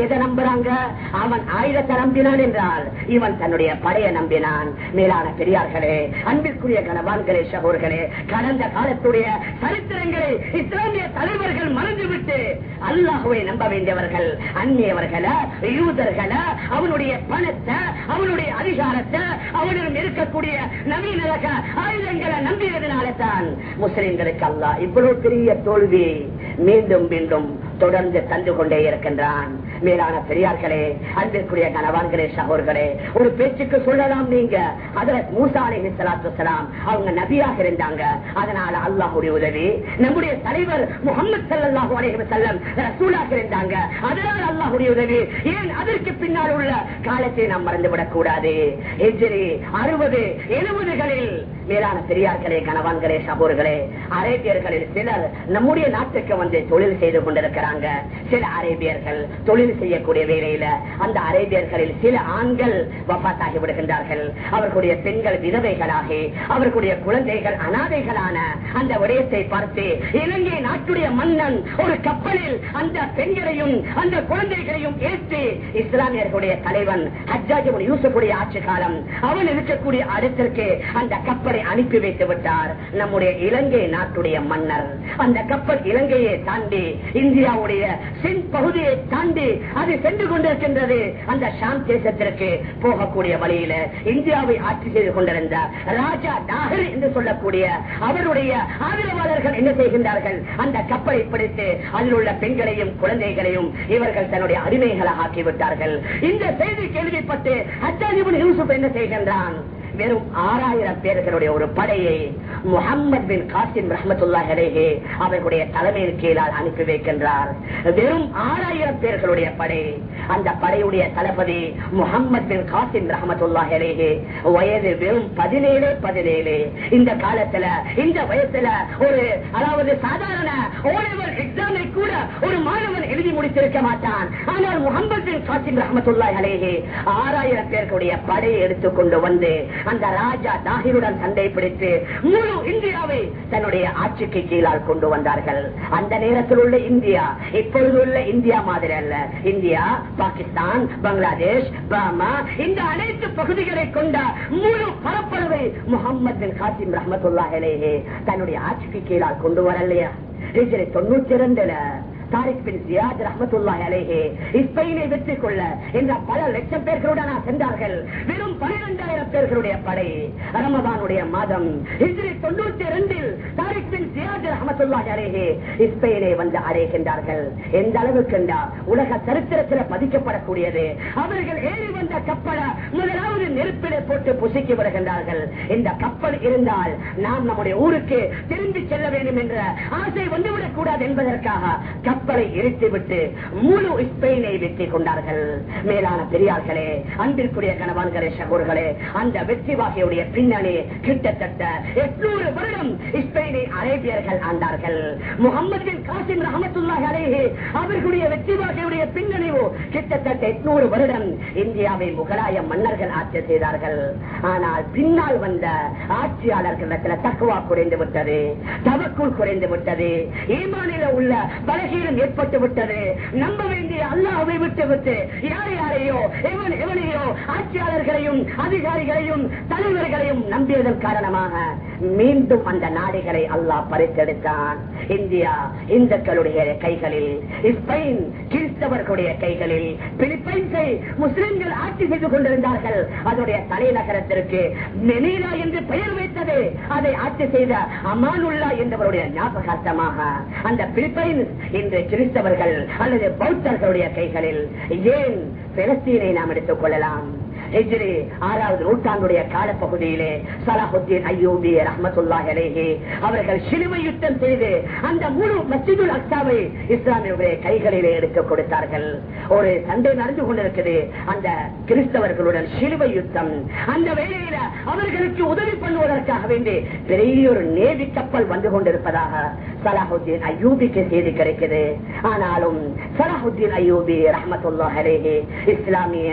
எதை நம்புறாங்க அவன் ஆயுதத்தை நம்பினான் என்றால் இவன் தன்னுடைய படைய நம்பினான் மேலான பெரியார்களே அன்பிற்குரிய கணவான்களே சகோர்களே கடந்த காலத்துடைய சரித்திரங்களை இஸ்லாமிய தலைவர்கள் மறந்துவிட்டு அல்லாஹுவை நம்ப வேண்டியவர்கள் அந்நியவர்கள யூதர்கள அவனுடைய பணத்தை அவனுடைய அதிகாரத்தை அவனிடம் இருக்கக்கூடிய நவீன ரக ஆயுதங்களை நம்பியதனால தான் முஸ்லிம்களுக்கு அல்லாஹ் இவ்வளவு பெரிய தோல்வி மீண்டும் மீண்டும் தொடர்ந்து தந்து கொண்டே இருக்கின்றான் மேலான பெரியார்களே அன்பிற்குரிய கணவான்களே சகோர்களே ஒரு பேச்சுக்கு சொல்லலாம் நீங்க அதுல மூசா அலி சலாத்துலாம் அவங்க நபியாக இருந்தாங்க அதனால அல்லாஹுடைய உதவி நம்முடைய தலைவர் முகமது சல்லாஹூ அலைஹி செல்லம் ரசூலாக இருந்தாங்க அதனால அல்லாஹுடைய உதவி ஏன் அதற்கு பின்னால் உள்ள காலத்தை நாம் மறந்துவிடக் கூடாது ஹிஜ்ரி அறுபது எழுபதுகளில் மேலான பெரியார்களே கணவான்களே சகோர்களே அரேபியர்களில் சிலர் நம்முடைய நாட்டுக்கு வந்து தொழில் செய்து கொண்டிருக்கிறாங்க சில அரேபியர்கள் தொழில் செய்யக்கூடிய வேலையில அந்த அரேபியர்களில் சில ஆண்கள் வப்பாத்தாகி விடுகின்றார்கள் அவர்களுடைய பெண்கள் விதவைகளாகி அவர்களுடைய குழந்தைகள் அனாதைகளான அந்த விடயத்தை பார்த்து இலங்கை நாட்டுடைய மன்னன் ஒரு கப்பலில் அந்த பெண்களையும் அந்த குழந்தைகளையும் ஏற்றி இஸ்லாமியர்களுடைய தலைவன் ஹஜ்ஜாஜிபுன் யூசுஃபுடைய ஆட்சி காலம் அவன் இருக்கக்கூடிய இடத்திற்கு அந்த கப்பலை அனுப்பி வைத்து விட்டார் நம்முடைய இலங்கை நாட்டுடைய மன்னர் அந்த கப்பல் இலங்கையை தாண்டி இந்தியாவுடைய சின் பகுதியை தாண்டி அது சென்று கொண்டிருக்கின்றது அந்த ஷாம் தேசத்திற்கு போகக்கூடிய வழியில இந்தியாவை ஆட்சி செய்து கொண்டிருந்த ராஜா டாகர் என்று சொல்லக்கூடிய அவருடைய ஆதரவாளர்கள் என்ன செய்கின்றார்கள் அந்த கப்பலை பிடித்து அதில் உள்ள பெண்களையும் குழந்தைகளையும் இவர்கள் தன்னுடைய அடிமைகளாக ஆக்கிவிட்டார்கள் இந்த செய்தி கேள்விப்பட்டு அச்சாஜிபுன் யூசுப் என்ன செய்கின்றான் வெறும் ஆறாயிரம் பேர்களுடைய ஒரு படையை முகமது பின் காசிம் ரஹமத்துல்லாஹே அவர்களுடைய தலைமையின் கீழால் அனுப்பி வைக்கின்றார் வெறும் ஆறாயிரம் பேர்களுடைய படை அந்த படையுடைய தளபதி முகமது பின் காசிம் ரஹமத்துல்லாஹே வயது வெறும் பதினேழு பதினேழு இந்த காலத்துல இந்த வயசுல ஒரு அதாவது சாதாரண ஓலெவல் எக்ஸாமை கூட ஒரு மாணவன் எழுதி முடித்திருக்க மாட்டான் ஆனால் முகமது பின் காசிம் ரஹமத்துல்லாஹ் அலேஹே ஆறாயிரம் பேர்களுடைய படையை எடுத்துக்கொண்டு வந்து அந்த ராஜா தாகிருடன் சண்டை பிடித்து முழு இந்தியாவை தன்னுடைய ஆட்சிக்கு கீழால் கொண்டு வந்தார்கள் அந்த நேரத்தில் உள்ள இந்தியா இப்பொழுது உள்ள இந்தியா மாதிரி அல்ல இந்தியா பாகிஸ்தான் பங்களாதேஷ் பர்மா இந்த அனைத்து பகுதிகளை கொண்ட முழு பரப்பளவை முகமது பின் காசிம் ரஹமத்துல்லாஹிலேயே தன்னுடைய ஆட்சிக்கு கீழால் கொண்டு வரலையா தொண்ணூத்தி இரண்டுல தாரிக் பின் ஜியாத் ரஹமத்துல்லாஹி அலைஹி இஸ்பெயினை வெற்றி கொள்ள என்ற பல லட்சம் பேர்களுடன் சென்றார்கள் வெறும் பனிரெண்டாயிரம் பேர்களுடைய படை ரமதானுடைய மாதம் ஹிஜ்ரி தொண்ணூத்தி இரண்டில் தாரிக் பின் ஜியாத் ரஹமத்துல்லாஹி அலைஹி இஸ்பெயினை வந்து அடைகின்றார்கள் எந்த அளவுக்கு என்றால் உலக சரித்திரத்தில் பதிக்கப்படக்கூடியது அவர்கள் ஏறி வந்த கப்பலை முதலாவது நெருப்பிலே போட்டு புசிக்கி வருகின்றார்கள் இந்த கப்பல் இருந்தால் நாம் நம்முடைய ஊருக்கு திரும்பி செல்ல வேண்டும் என்ற ஆசை வந்துவிடக் கூடாது என்பதற்காக கப்பலை எரித்துவிட்டு முழு ஸ்பெயினை வெற்றி கொண்டார்கள் மேலான பெரியார்களே அன்பிற்குரிய கணவான்களே சகோர்களே அந்த வெற்றி வாகையுடைய பின்னணி கிட்டத்தட்ட எட்நூறு வருடம் ஸ்பெயினை அரேபியர்கள் ஆண்டார்கள் முகமது பின் காசிம் ரஹமத்துல்லாஹி அலைஹி அவர்களுடைய வெற்றி வாகையுடைய பின்னணிவோ கிட்டத்தட்ட எட்நூறு வருடம் இந்தியாவை முகலாய மன்னர்கள் ஆட்சி செய்தார்கள் ஆனால் பின்னால் வந்த ஆட்சியாளர்களிடத்தில் தக்குவா குறைந்து விட்டது தவக்குள் குறைந்து விட்டது ஈமானில உள்ள பலகீனம் ஏற்பட்டு விட்டது நம்ப வேண்டிய அல்லாஹை விட்டு விட்டு யார் யாரையோ எவன் எவனையோ ஆட்சியாளர்களையும் அதிகாரிகளையும் தலைவர்களையும் நம்பியதன் காரணமாக மீண்டும் அந்த நாடுகளை அல்லாஹ் பறித்தெடுத்தான் இந்தியா இந்துக்களுடைய கைகளில் ஸ்பெயின் கிறிஸ்தவர்களுடைய கைகளில் பிலிப்பைன்ஸை முஸ்லிம்கள் ஆட்சி செய்து கொண்டிருந்தார்கள் அதனுடைய தலைநகரத்திற்கு மெனீலா என்று பெயர் வைத்தது அதை ஆட்சி செய்த அமானுல்லா என்பவருடைய ஞாபகார்த்தமாக அந்த பிலிப்பைன்ஸ் இன்று கிறிஸ்தவர்கள் அல்லது பௌத்தர்களுடைய கைகளில் ஏன் பெலஸ்தீனை நாம் எடுத்துக் கொள்ளலாம் ஹிஜ்ரி ஆறாவது நூற்றாண்டுடைய காலப்பகுதியிலே சலாஹுத்தீன் ஐயூபி ரஹமத்துல்லாஹி அலைஹி அவர்கள் சிலுவை யுத்தம் செய்து அந்த முழு மஸ்ஜிதுல் அக்சாவை இஸ்லாமியுடைய கைகளிலே எடுத்து கொடுத்தார்கள் ஒரு சண்டை நடந்து கொண்டிருக்குது அந்த கிறிஸ்தவர்களுடன் சிலுவை யுத்தம் அந்த வேளையில அவர்களுக்கு உதவி பண்ணுவதற்காக வேண்டி பெரிய ஒரு நேவி கப்பல் வந்து கொண்டிருப்பதாக சலாஹுத்தீன் ஐயூபிக்கு செய்தி கிடைக்குது ஆனாலும் சலாஹுத்தீன் ஐயூபி ரஹமத்துல்லாஹி அலைஹி இஸ்லாமிய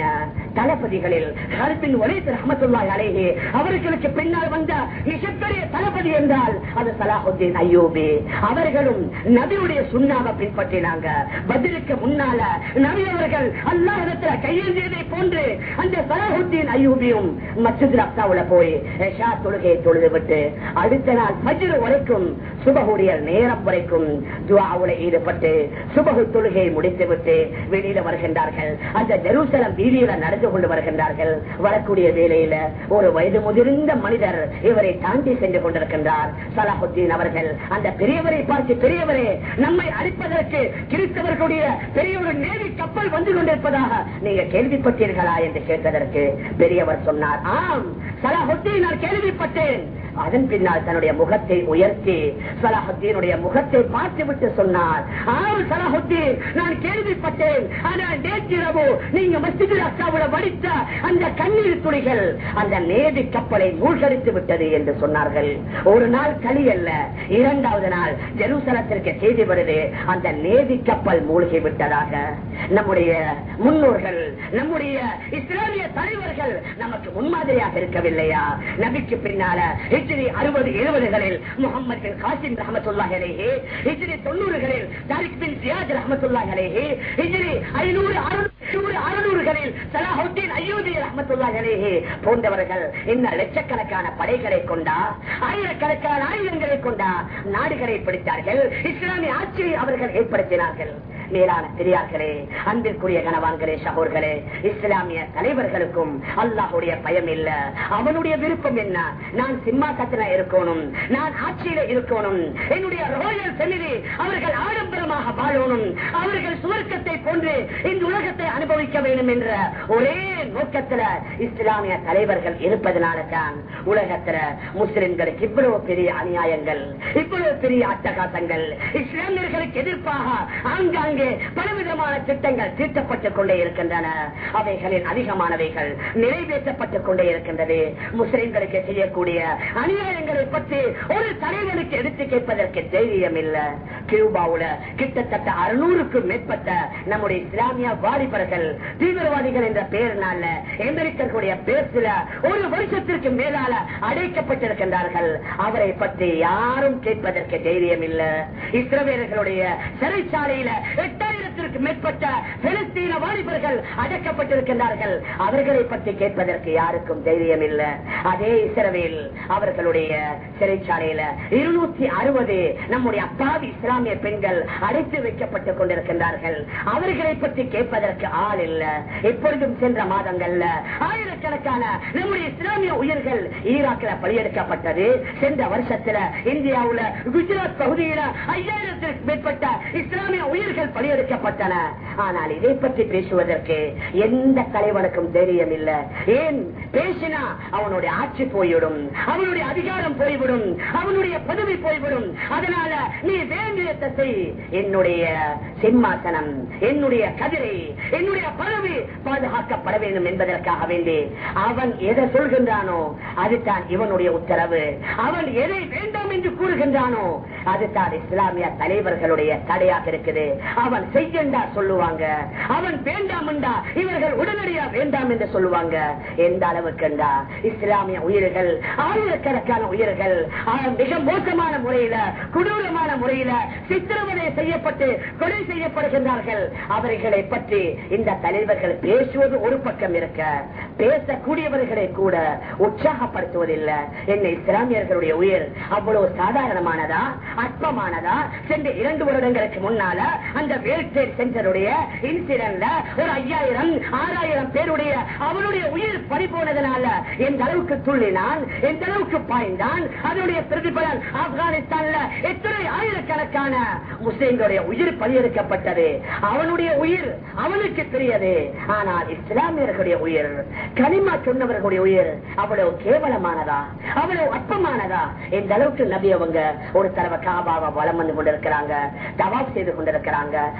தளபதிகளில் ஹர்பின் ஒரேத் ரஹமத்துல்லாஹி அலைஹி அவர்களுக்கு பின்னால் வந்த மிகப்பெரிய தளபதி என்றால் அது சலாஹுத்தீன் ஐயூபி அவர்களும் நபியுடைய சுண்ணாவை பின்பற்றினாங்க பதிலுக்கு முன்னால நபி அவர்கள் அல்லாஹிடத்துல கையெழுந்தியதை போன்று அந்த சலாஹுத்தீன் ஐயூபியும் மஸ்ஜித் அக்சாவுல போய் எஷா தொழுகையை தொழுது விட்டு அடுத்த நாள் பஜ்ரு வரைக்கும் சுபகுடைய நேரம் வரைக்கும் துவாவுல ஈடுபட்டு சுபகு தொழுகையை முடித்துவிட்டு வெளியில வருகின்றார்கள் அந்த ஜெருசலம் வீதியில நடந்து கொண்டு வருகின்றார்கள் வரக்கூடிய வேலையில ஒரு வயது முதிர்ந்த மனிதர் இவரை தாண்டி சென்று கொண்டிருக்கின்றார் சலாஹுத்தீன் அவர்கள் அந்த பெரியவரை பார்த்து பெரியவரே நம்மை அழிப்பதற்கு கிறிஸ்தவர்களுடைய பெரிய ஒரு நேவி கப்பல் வந்து கொண்டிருப்பதாக நீங்க கேள்விப்பட்டீர்களா என்று கேட்டதற்கு பெரியவர் சொன்னார் ஆம் சலாஹுத்தீன் நான் கேள்விப்பட்டேன் அதன் பின்னால் தன்னுடைய முகத்தை உயர்த்தி சலாஹுத்தீனுடைய முகத்தை பார்த்துவிட்டு சொன்னார் ஆம் சலாஹுத்தீன் நான் கேள்விப்பட்டேன் ஆனால் நேற்றிரவு நீங்க மஸ்ஜிதில் அக்காவுல வடித்த அந்த கண்ணீர் துளிகள் அந்த நேவி கப்பலை மூழ்கடித்து விட்டது என்று சொன்னார்கள் ஒரு நாள் களி அல்ல இரண்டாவது நாள் ஜெருசலத்திற்கு செய்தி வருது அந்த நேவி கப்பல் மூழ்கி விட்டதாக நம்முடைய முன்னோர்கள் நம்முடைய இஸ்லாமிய தலைவர்கள் நமக்கு முன்மாதிரியாக இருக்கவில்லையா நபிக்கு பின்னால ஹிஜ்ரி அறுபது எழுபதுகளில் முகமது பின் காசிம் ரஹமத்துல்லாஹி அலைஹி ஹிஜ்ரி தொண்ணூறுகளில் தாரிக் பின் ஜியாத் ரஹமத்துல்லாஹி அலைஹி ஹிஜ்ரி ஐநூறு அறுநூறு அறுநூறுகளில் சலாஹுத்தீன் அய்யூதி ரஹமத்துல்லாஹி அலைஹி போன்றவர்கள் இன்ன லட்சக்கணக்கான படைகளை கொண்டா ஆயிரக்கணக்கான ஆயுதங்களை கொண்டா நாடுகளை பிடித்தார்கள் இஸ்லாமிய ஆட்சியை அவர்கள் ஏற்படுத்தினார்கள் மேலான பெரியார்களே அன்பிற்குரிய கணவான்களே சகோர்களே இஸ்லாமிய தலைவர்களுக்கும் அல்லாஹுடைய பயம் இல்ல அவனுடைய விருப்பம் என்ன நான் சிம்மாசத்துல இருக்கணும் நான் ஆட்சியில இருக்கணும் என்னுடைய ரோயல் ஃபெமிலி அவர்கள் ஆடம்பரமாக வாழணும் அவர்கள் சுவர்க்கத்தை போன்று இந்த உலகத்தை அனுபவிக்க வேண்டும் என்ற ஒரே நோக்கத்துல இஸ்லாமிய தலைவர்கள் இருப்பதனால தான் உலகத்துல முஸ்லிம்களுக்கு இவ்வளவு பெரிய அநியாயங்கள் இவ்வளவு பெரிய அட்டகாசங்கள் இஸ்லாமியர்களுக்கு எதிர்ப்பாக ஆங்காங்கே பலவிதமான திட்டங்கள் தீர்த்தப்பட்டுக் கொண்டே இருக்கின்றன அவைகளில் அதிகமானவைகள் நிறைவேற்றப்பட்டுக் கொண்டே இருக்கின்றது முஸ்லிம்களுக்கு செய்யக்கூடிய அநியாயங்களை பற்றி ஒரு தலைவனுக்கு எடுத்து கேட்பதற்கு தைரியம் இல்ல கியூபாவுல கிட்டத்தட்ட அறுநூறுக்கும் மேற்பட்ட நம்முடைய இஸ்லாமிய வாலிபர்கள் தீவிரவாதிகள் என்ற பெயரினால அமெரிக்கர்களுடைய பேசுல ஒரு வருஷத்திற்கு மேலால அடைக்கப்பட்டிருக்கின்றார்கள் அவரை பற்றி யாரும் கேட்பதற்கு தைரியம் இல்ல இஸ்ரவேலர்களுடைய சிறைச்சாலையில எட்டாயிரத்திற்கு மேற்பட்ட பெலஸ்தீன வாலிபர்கள் அடக்கப்பட்டிருக்கின்றார்கள் அவர்களை பற்றி கேட்பதற்கு யாருக்கும் தைரியம் இல்ல அதே இஸ்ரவேல் அவர்களுடைய சிறைச்சாலையில இருநூத்தி அறுபது நம்முடைய அப்பாவி இஸ்லாமிய பெண்கள் அடைத்து வைக்கப்பட்டுக் கொண்டிருக்கின்றார்கள் அவர்களை பற்றி கேட்பதற்கு ஆள் இல்ல எப்பொழுதும் சென்ற மாதங்கள்ல ஆயிரக்கணக்கான நம்முடைய இஸ்லாமிய உயிர்கள் ஈராக்கில் பலியெடுக்கப்பட்டது சென்ற வருஷத்துல இந்தியாவுல குஜராத் பகுதியில ஐயாயிரத்திற்கு மேற்பட்ட இஸ்லாமிய உயிர்கள் பலியெடுக்கப்பட்டன ஆனால் இதை பற்றி பேசுவதற்கு எந்த தலைவனுக்கும் தைரியம் இல்ல ஏன் பேசினா அவனுடைய ஆட்சி போய்விடும் அவனுடைய அதிகாரம் போய்விடும் அவனுடைய பதவி போய்விடும் அதனால நீ வேண்டியத்தை செய் என்னுடைய சிம்மாசனம் என்னுடைய கதிரை என்னுடைய பதவி பாதுகாக்கப்பட வேண்டும் என்பதற்காக வேண்டி அவன் எதை சொல்கின்றானோ அதுதான் இவனுடைய உத்தரவு அவன் எதை வேண்டாம் என்று கூறுகின்றானோ அதுதான் இஸ்லாமிய தலைவர்களுடைய தடையாக இருக்குது அவன் செய்யண்டா சொல்லுவாங்க அவன் வேண்டாம் என்றா இவர்கள் உடனடியா வேண்டாம் என்று சொல்லுவாங்க எந்த அளவுக்குண்டா இஸ்லாமிய உயிர்கள் ஆயிரக்கணக்கான உயிர்கள் ஆ, மிக மோசமான முறையில கொடூரமான முறையில சித்திரவதை செய்யப்பட்டு கொலை செய்யப்படுகின்றார்கள் அவர்களை பற்றி இந்த தலைவர்கள் பேசுவது ஒரு பக்கம் இருக்க பேசக்கூடியவர்களை கூட உற்சாகப்படுத்துவதில்லை என்ன இஸ்லாமியர்களுடைய உயிர் அவ்வளவு சாதாரணமானதா அற்பமானதா சென்ற இரண்டு வருடங்களுக்கு முன்னால அந்த வேல் ட்ரேட் சென்டருடைய இன்சிடென்ட்ல ஒரு ஐயாயிரம் ஆறாயிரம் பேருடைய அவருடைய உயிர் பறி போனதுனால எந்த அளவுக்கு துள்ளினான் எந்த அளவுக்கு பாய்ந்தான் அதனுடைய பிரதிபலன் ஆப்கானிஸ்தான்ல எத்தனை ஆயிரக்கணக்கான முஸ்லிம்களுடைய உயிர் பலியெடுக்கப்பட்டது அவனுடைய உயிர் அவனுக்கு தெரியாது ஆனால் இஸ்லாமியர்களுடைய உயிர் கனிமா சொன்னவர்களுடைய உயிர் அவ்வளவு கேவலமானதா அவ்வளவு அற்பமானதா எந்த அளவுக்கு நபி அவங்க ஒரு தடவை காபாவை வளம் வந்து கொண்டிருக்கிறாங்க தவாப் செய்து கொண்டிருக்கிறாங்க தவாப்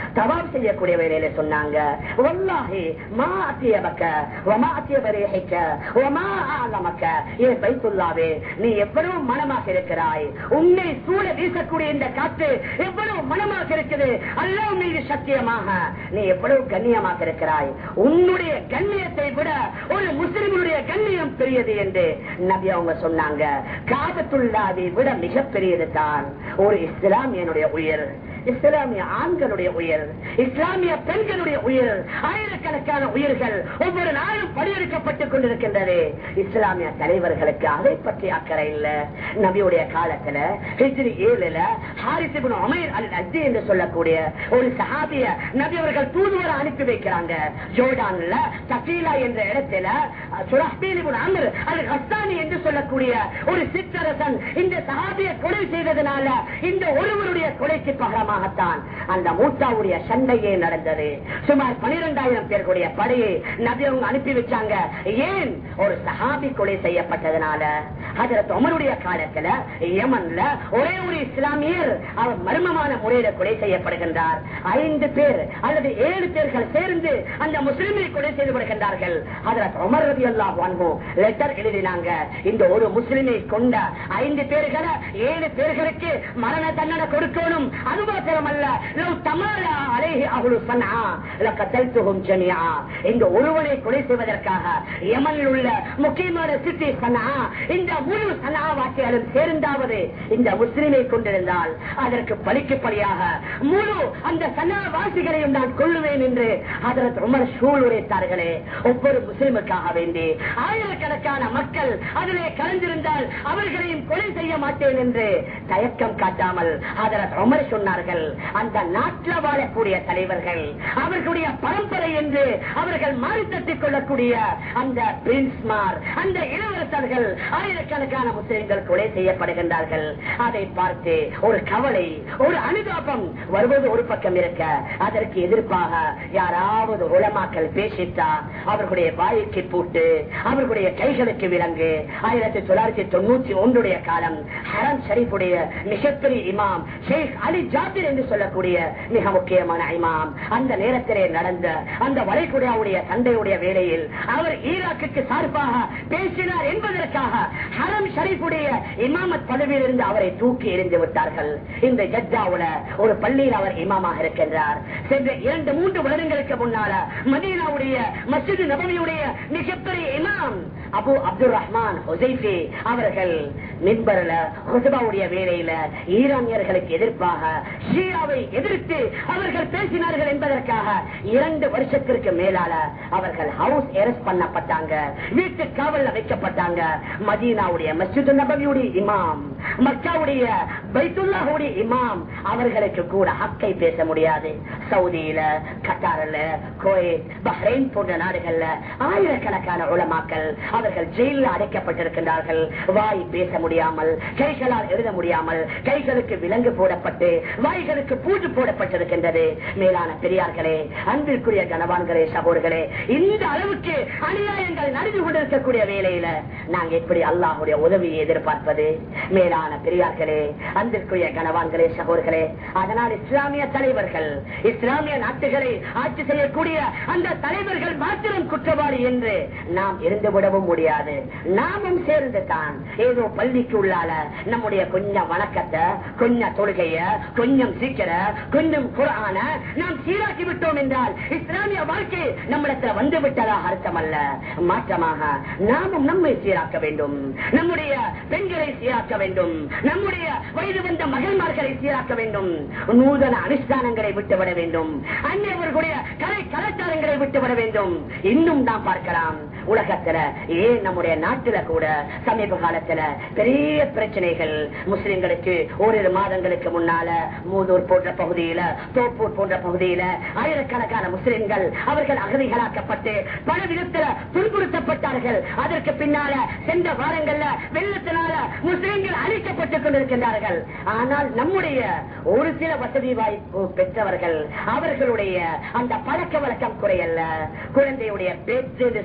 செய்யக்கூடிய வேலையில சொன்னாங்க வல்லாஹி மா அத்தியபக்க வமா அத்தியபரேஹிக்க வமா ஆலமக்க ஏ பைத்துல்லாவே நீ எவ்வளவு மனமாக இருக்கிறாய் உன்னை சூழ வீசக்கூடிய இந்த காற்று எவ்வளவு மனமாக இருக்குது அல்லாஹ் மீது சத்தியமாக நீ எவ்வளவு கண்ணியமாக இருக்கிறாய் உன்னுடைய கண்ணியத்தை விட ஒரு முஸ்லிமுடைய கண்ணியம் பெரியது என்று நபி அவங்க சொன்னாங்க காபத்துள்ளாவை விட மிக பெரியது தான் ஒரு இஸ்லாமியனுடைய உயிர் இஸ்லாமிய ஆண்களுடைய உயிர் இஸ்லாமிய பெண்களுடைய உயிர் ஆயிரக்கணக்கான உயிர்கள் ஒவ்வொரு நாளும் படியெடுக்கப்பட்டுக் கொண்டிருக்கின்றது இஸ்லாமிய தலைவர்களுக்கு அதை பற்றி அக்கறை இல்ல நபியுடைய காலத்துல ஹிஜ்ரி ஏழுல ஹாரிசிபின் அமீர் அல் அஜி என்று சொல்லக்கூடிய ஒரு சஹாபிய நபி அவர்கள் தூதுவரை அனுப்பி வைக்கிறாங்க ஜோர்டான்ல தஃபீலா என்ற இடத்துல சுரஹ்பீலிபுன் அமர் அல் ஹஸ்தானி என்று சொல்லக்கூடிய ஒரு சிற்றரசன் இந்த சஹாபிய கொலை செய்ததனால இந்த ஒருவருடைய கொலைக்கு பகரமாகத்தான் அந்த மூத்தாவுடைய சண்டையே நடந்தது சுமார் பனிரெண்டாயிரம் பேர்களுடைய படையை நபி அவங்க அனுப்பி வச்சாங்க ஏன் ஒரு சஹாபி கொலை செய்யப்பட்டதனால அதற்கு உமருடைய காலத்துல யமன்ல ஒரே ஒரு இஸ்லாமியர் அவர் மர்மமான முறையில கொலை செய்யப்படுகின்றார் ஐந்து பேர் அல்லது ஏழு பேர்கள் சேர்ந்து அந்த முஸ்லிமை கொலை செய்து விடுகின்றார்கள் அதற்கு உமர் ரதி அல்லாஹ் லெட்டர் எழுதினாங்க இந்த ஒரு முஸ்லிமை கொண்ட ஐந்து பேர்களை ஏழு பேர்களுக்கு மரண தண்டனை கொடுக்கணும் அது மாத்திரம் அல்ல லவ் தமாலா அலைஹி அஹ்லு சன்ஆ லகதல்துஹும் ஜமீஆ இந்த ஒருவனை கொலை செய்வதற்காக யமனில் உள்ள முக்கியமான சிட்டி சன்ஆ இந்த முழு சன்ஆ வாசிகளும் சேர்ந்தாவது இந்த முஸ்லிமை கொண்டிருந்தால் அதற்கு பலிக்கு பலியாக முழு அந்த சன்ஆ வாசிகளையும் நான் கொள்ளுவேன் என்று அதற்கு உமர் சூழ் உரைத்தார்களே ஒவ்வொரு முஸ்லிமுக்காக வேண்டி ஆயிரக்கணக்கான மக்கள் அதிலே கலந்திருந்தால் அவர்களையும் கொலை செய்ய மாட்டேன் என்று தயக்கம் காட்டாமல் அதற்கு உமர் சொன்னார்கள் அந்த நாட்டில் வாழக்கூடிய தலைவர்கள் அவர்களுடைய பரம்பரை என்று அவர்கள் மாறி தட்டிக் கொள்ளக்கூடிய அந்த பிரின்ஸ்மார் அந்த இளவரசர்கள் ஆயிரக்கணக்கான முஸ்லிம்கள் கொலை செய்யப்படுகின்றார்கள் அதை பார்த்து ஒரு கவலை ஒரு அனுதாபம் வருவது ஒரு பக்கம் இருக்க அதற்கு எதிர்ப்பாக யாராவது உலமாக்கள் பேசிட்டா அவர்களுடைய வாய்க்கு பூட்டு அவர்களுடைய கைகளுக்கு விலங்கு ஆயிரத்தி தொள்ளாயிரத்தி தொண்ணூத்தி ஒன்றுடைய காலம் ஹரம் ஷரீஃபுடைய மிகப்பெரிய இமாம் ஷேக் அலி ஜாபிர் என்று சொல்லக்கூடிய மிக முக்கியமான இமாம் அந்த நேரத்திலே நடந்த அந்த வளைகுடாவுடைய சண்டையுடைய வேளையில் அவர் ஈராக்குக்கு சார்பாக பேசினார் என்பதற்காக ஹரம் ஷரீஃபுடைய இமாமத் பதவியில் இருந்து அவரை தூக்கி எறிந்து விட்டார்கள் இந்த ஜட்ஜாவுல ஒரு பள்ளியில் அவர் இமாமாக இருக்கின்றார் சென்ற இரண்டு மூன்று வருடங்களுக்கு முன்னால மதீனாவுடைய மஸ்ஜித் நபவியுடைய மிகப்பெரிய இமாம் அபு அப்துல் ரஹ்மான் ஹுசைஃபி அவர்கள் மின்பரில் ஹுசபாவுடைய வேலையில ஈரானியர்களுக்கு எதிர்ப்பாக ஷியாவை எதிர்த்து அவர்கள் பேசினார்கள் என்பதற்காக இரண்டு வருஷத்திற்கு மேலால அவர்கள் ஹவுஸ் அரெஸ்ட் பண்ணப்பட்டாங்க வீட்டு காவல்ல வைக்கப்பட்டாங்க மதீனாவுடைய மஸ்ஜித் நபவியுடைய இமாம் மக்காவுடைய பைத்துல்லாவுடைய இமாம் அவர்களுக்கு கூட ஹக்கை பேச முடியாது சவுதியில கட்டாரில் கோயத் பஹ்ரைன் போன்ற நாடுகள்ல ஆயிரக்கணக்கான உலமாக்கள் அவர்கள் ஜெயிலில் அடைக்கப்பட்டிருக்கின்றார்கள் வாய் பேச முடியாமல் கைகளால் எழுத முடியாமல் கைகளுக்கு விலங்கு போடப்பட்டு வாய்களுக்கு பூஜு போடப்பட்டிருக்கின்றது மேலான பெரியார்களே அன்பிற்குரிய கனவான்களே சகோதர்களே இந்த அளவுக்கு அநியாயங்கள் நடந்து கொண்டிருக்கக்கூடிய வேலையில நாங்க எப்படி அல்லாஹுடைய உதவியை எதிர்பார்ப்பது மேலான பெரியார்களே அன்பிற்குரிய கனவான்களே சகோதர்களே அதனால் இஸ்லாமிய தலைவர்கள் இஸ்லாமிய நாட்டுகளை ஆட்சி செய்யக்கூடிய அந்த தலைவர்கள் மாத்திரம் குற்றவாளி என்று நாம் இருந்துவிடவும் முடியாது நாமும் சேர்ந்து தான் ஏதோ பள்ளிக்கு உள்ளால நம்முடைய கொஞ்சம் வணக்கத்தை கொஞ்சம் தொழுகைய கொஞ்சம் சீக்கிர கொஞ்சம் குரான நாம் சீராக்கி விட்டோம் என்றால் இஸ்லாமிய வாழ்க்கை நம்மிடத்தில் வந்து விட்டதாக அர்த்தம் அல்ல மாற்றமாக நாமும் நம்மை சீராக்க வேண்டும் நம்முடைய பெண்களை சீராக்க வேண்டும் நம்முடைய வயது வந்த மகன்மார்களை சீராக்க வேண்டும் நூதன அனுஷ்டானங்களை விட்டுவிட வேண்டும் அந்நியவர்களுடைய கலை கலாச்சாரங்களை விட்டுவிட வேண்டும் இன்னும் நாம் பார்க்கலாம் உலகத்துல ஏன் நம்முடைய நாட்டுல கூட சமீப காலத்துல பெரிய பிரச்சனைகள் முஸ்லிம்களுக்கு ஓரிரு மாதங்களுக்கு முன்னால மூதூர் போன்ற பகுதியில தோப்பூர் போன்ற பகுதியில ஆயிரக்கணக்கான முஸ்லிம்கள் அவர்கள் அகதிகளாக்கப்பட்டு பல விதத்துல துன்புறுத்தப்பட்டார்கள் அதற்கு பின்னால சென்ற வாரங்கள்ல வெள்ளத்தினால முஸ்லிம்கள் அழிக்கப்பட்டுக் கொண்டிருக்கின்றார்கள் ஆனால் நம்முடைய ஒரு சில வசதி வாய்ப்பு பெற்றவர்கள் அவர்களுடைய அந்த பழக்க வழக்கம் குறையல்ல குழந்தையுடைய பேச்சு என்று சொல்லி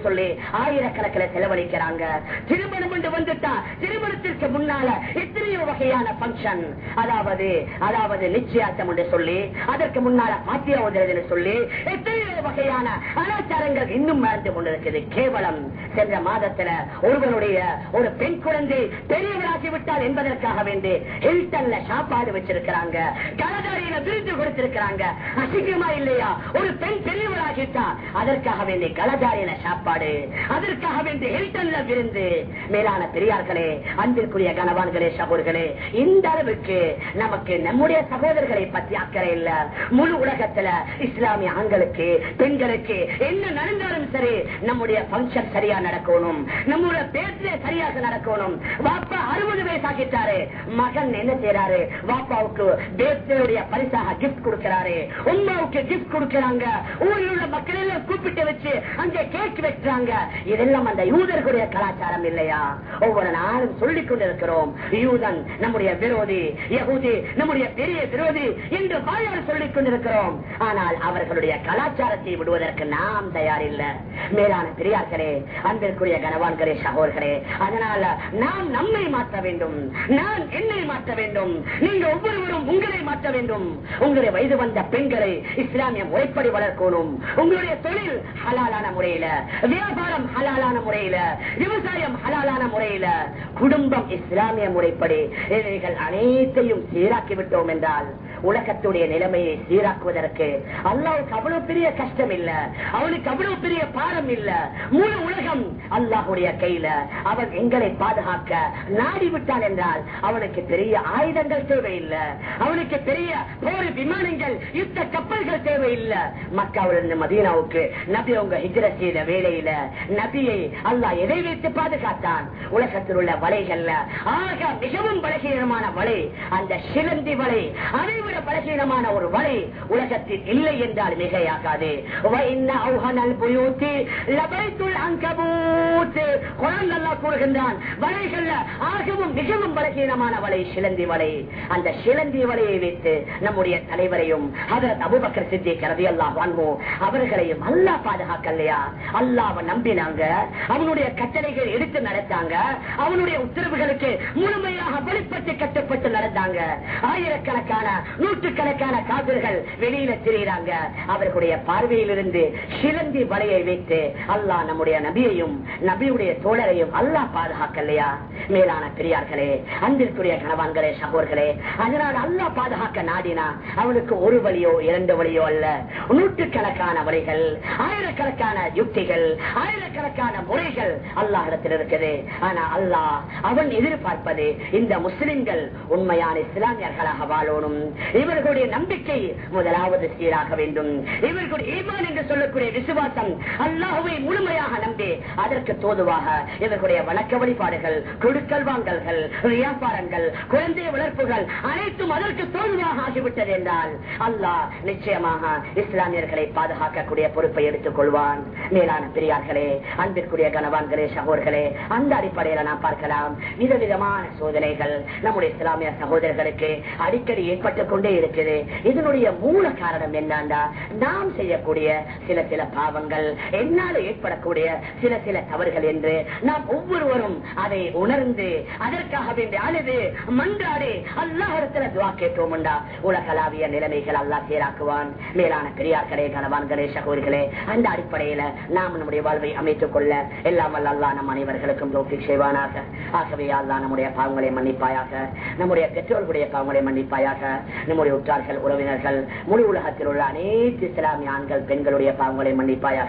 ஆயிரக்கணக்கில் செலவழிக்கிறாங்க திருமணம் என்று வந்துட்டா திருமணத்திற்கு முன்னால எத்தனையோ வகையான பங்கன் அதாவது அதாவது நிச்சயார்த்தம் என்று சொல்லி அதற்கு முன்னால பாத்தியா உதறது சொல்லி எத்தனையோ வகையான கலாச்சாரங்கள் இன்னும் மறந்து கொண்டிருக்கிறது கேவலம் சென்ற மாதத்துல ஒருவனுடைய ஒரு பெண் குழந்தை பெரியவராகி விட்டால் என்பதற்காக வேண்டி ஹில்டன்ல சாப்பாடு வச்சிருக்கிறாங்க கலதாரியில விருது கொடுத்திருக்கிறாங்க அசிங்கமா இல்லையா ஒரு பெண் பெரியவராகிட்டா அதற்காக வேண்டி கலதாரியில சாப்பாடு அதற்காக வேண்டி ஹில்டன்ல விருந்து மேலான பெரியார்களே அன்பிற்குரிய கனவான்களே சகோதர்களே இந்த அளவுக்கு நமக்கு நம்முடைய சகோதரர்களை பற்றி அக்கறை இல்ல முழு உலகத்துல இஸ்லாமிய ஆண்களுக்கு பெண்களுக்கு என்ன நடந்தாலும் சரி நம்முடைய பங்கன் சரியா நடக்கணும் நம்முடைய பேச்சு சரியாக நடக்கணும் வாப்பா அறுபது வயசு ஆகிட்டாரு மகன் என்ன செய்யறாரு வாப்பாவுக்கு பேர்தேடைய பரிசாக கிஃப்ட் கொடுக்கிறாரு உமாவுக்கு கிஃப்ட் கொடுக்கிறாங்க ஊரில் உள்ள மக்கள் எல்லாம் கூப்பிட்டு வச்சு அங்கே கேக் வைக்கிறாங்க இதெல்லாம் அந்த யூதர்களுடைய கலாச்சாரம் இல்லையா ஒவ்வொரு நாளும் சொல்லிக் கொண்டிருக்கிறோம் யூதன் நம்முடைய விரோதி யகுதி நம்முடைய பெரிய விரோதி என்று வாயால் சொல்லிக் கொண்டிருக்கிறோம் ஆனால் அவர்களுடைய கலாச்சாரத்தை விடுவதற்கு நாம் தயாரில்ல மேலான பெரியார்களே அன்பிற்குரிய கனவான்களே சகோதர்களே அதனால நாம் நம்மை மாற்ற வேண்டும் நான் என்னை மாற்ற வேண்டும் நீங்க ஒவ்வொருவரும் உங்களை மாற்ற வேண்டும் உங்களுடைய வயது வந்த பெண்களை இஸ்லாமிய முறைப்படி வளர்க்கணும் உங்களுடைய தொழில் ஹலாலான முறையில வியாபாரம் ஹலாலான முறையில விவசாயம் ஹலாலான முறையில குடும்பம் இஸ்லாமிய முறைப்படி இவைகள் அனைத்தையும் சீராக்கி விட்டோம் என்றால் உலகத்துடைய நிலைமையை சீராக்குவதற்கு அல்லாவுக்கு அவ்வளவு பெரிய கஷ்டம் இல்ல அவனுக்கு அவ்வளவு பெரிய பாரம் இல்ல முழு உலகம் அல்லாஹுடைய கையில அவன் எங்களை பாதுகாக்க நாடி விட்டான் என்றால் அவனுக்கு பெரிய ஆயுதங்கள் தேவையில்லை அவனுக்கு பெரிய போர் விமானங்கள் யுத்த கப்பல்கள் தேவையில்லை மக்காவிலிருந்து மதீனாவுக்கு நபி அவங்க ஹிஜர செய்த வேலையில நபியை அல்லாஹ் எதை வைத்து பாதுகாத்தான் உலகத்தில் உள்ள வலைகள்ல ஆக மிகவும் பலகீனமான வலை அந்த சிலந்தி வலை அதைவிட பலகீனமான ஒரு வலை உலகத்தில் இல்லை என்றால் மிகையாகாது وَإِنَّ أَوْهَنَ الْبُيُوتِ لَبَيْتُ الْعَنْكَبُوتِ குர்ஆன் அல்லாஹ் கூறுகின்றான் வலைகள்ல ஆகவும் மிகவும் பலகீனமான வலை சிலந்தி வலை அந்த சிலந்தி வலையை வைத்து நம்முடைய தலைவரையும் ஹதரத் அபூபக்கர் சித்திக் ரலியல்லாஹு அன்ஹு அவர்களையும் அல்லாஹ் பாதுகாக்கலையா அல்லாஹ்வை நம்பினாங்க அவனுடைய கட்டளைகள் எடுத்து நடத்தாங்க அவனுடைய உத்தரவுகளுக்கு முழுமையாக வெளிப்பட்டு கட்டுப்பட்டு நடந்தாங்க ஆயிரக்கணக்கான நூற்றுக்கணக்கான காவிர்கள் வெளியில திரிகிறாங்க அவர்களுடைய பார்வையிலிருந்து சிலந்தி வலையை வைத்து அல்லாஹ் நம்முடைய நபியையும் நபியுடைய தோழரையும் அல்லாஹ் பாதுகாக்கலையா மேலான பெரியார்களே அன்பிற்குரிய கணவான்களே சகோர்களே அதனால் அல்லாஹ் பாதுகாக்க நாடினா அவனுக்கு ஒரு வழியோ இரண்டு வழியோ அல்ல நூற்றுக்கணக்கான வழிகள் ஆயிரக்கணக்கான யுக்திகள் ஆயிரக்கணக்கான முறைகள் அல்லாஹிடத்தில் இருக்குது ஆனா அல்லாஹ் அவன் எதிர்பார்ப்பது இந்த முஸ்லிம்கள் உண்மையான இஸ்லாமியர்களாக வாழணும் இவர்களுடைய நம்பிக்கை முதலாவது சீராக வேண்டும் இவர்களுடைய ஈமான் என்று சொல்லக்கூடிய விசுவாசம் அல்லாஹுவை முழுமையாக நம்பி அதற்கு தோதுவாக இவர்களுடைய வழக்க வழிபாடுகள் கொடுக்கல் வாங்கல்கள் வியாபாரங்கள் குழந்தை வளர்ப்புகள் அனைத்தும் அதற்கு தோல்வியாக ஆகிவிட்டது என்றால் அல்லாஹ் நிச்சயமாக இஸ்லாமியர்களை பாதுகாக்கக்கூடிய பொறுப்பை எடுத்துக் கொள்வான் மேலான பெரியார்களே அன்பிற்குரிய கனவான்களே சகோதர்களே அந்த அடிப்படையில நாம் பார்க்கலாம் விதவிதமான சோதனைகள் நம்முடைய இஸ்லாமிய சகோதரர்களுக்கு அடிக்கடி ஏற்பட்டுக் கொண்டே இருக்குது இதனுடைய மூல காரணம் என்னண்டா நாம் செய்யக்கூடிய சில சில பாவங்கள் என்னால ஏற்படக்கூடிய சில சில தவறுகள் என்று நாம் ஒவ்வொருவரும் அதை உணர்ந்து அதற்காக வேண்டிய அழுது மன்றாடி அல்லாஹிடத்துல துவா கேட்டோம்டா உலகளாவிய நிலைமைகள் அல்லாஹ் சீராக்குவான் மேலான பெரியார்களே கணவான்களே சகோதரிகளே அந்த அடிப்படையில நாம் நம்முடைய வாழ்வை அமைத்துக் கொள்ள எல்லாம் வல்ல அல்லாஹ் நம் அனைவர்களுக்கும் தோப்பிக் செய்வானாக ஆகவே அல்லாஹ் நம்முடைய பாவங்களை மன்னிப்பாயாக நம்முடைய பெற்றோர்களுடைய பாவங்களை மன்னிப்பாயாக நம்முடைய உற்றார்கள் உறவினர்கள் முழு உலகத்தில் உள்ள அனைத்து இஸ்லாமிய ஆண்கள் பெண்களுடைய பாவங்களை மன்னிப்பாயாக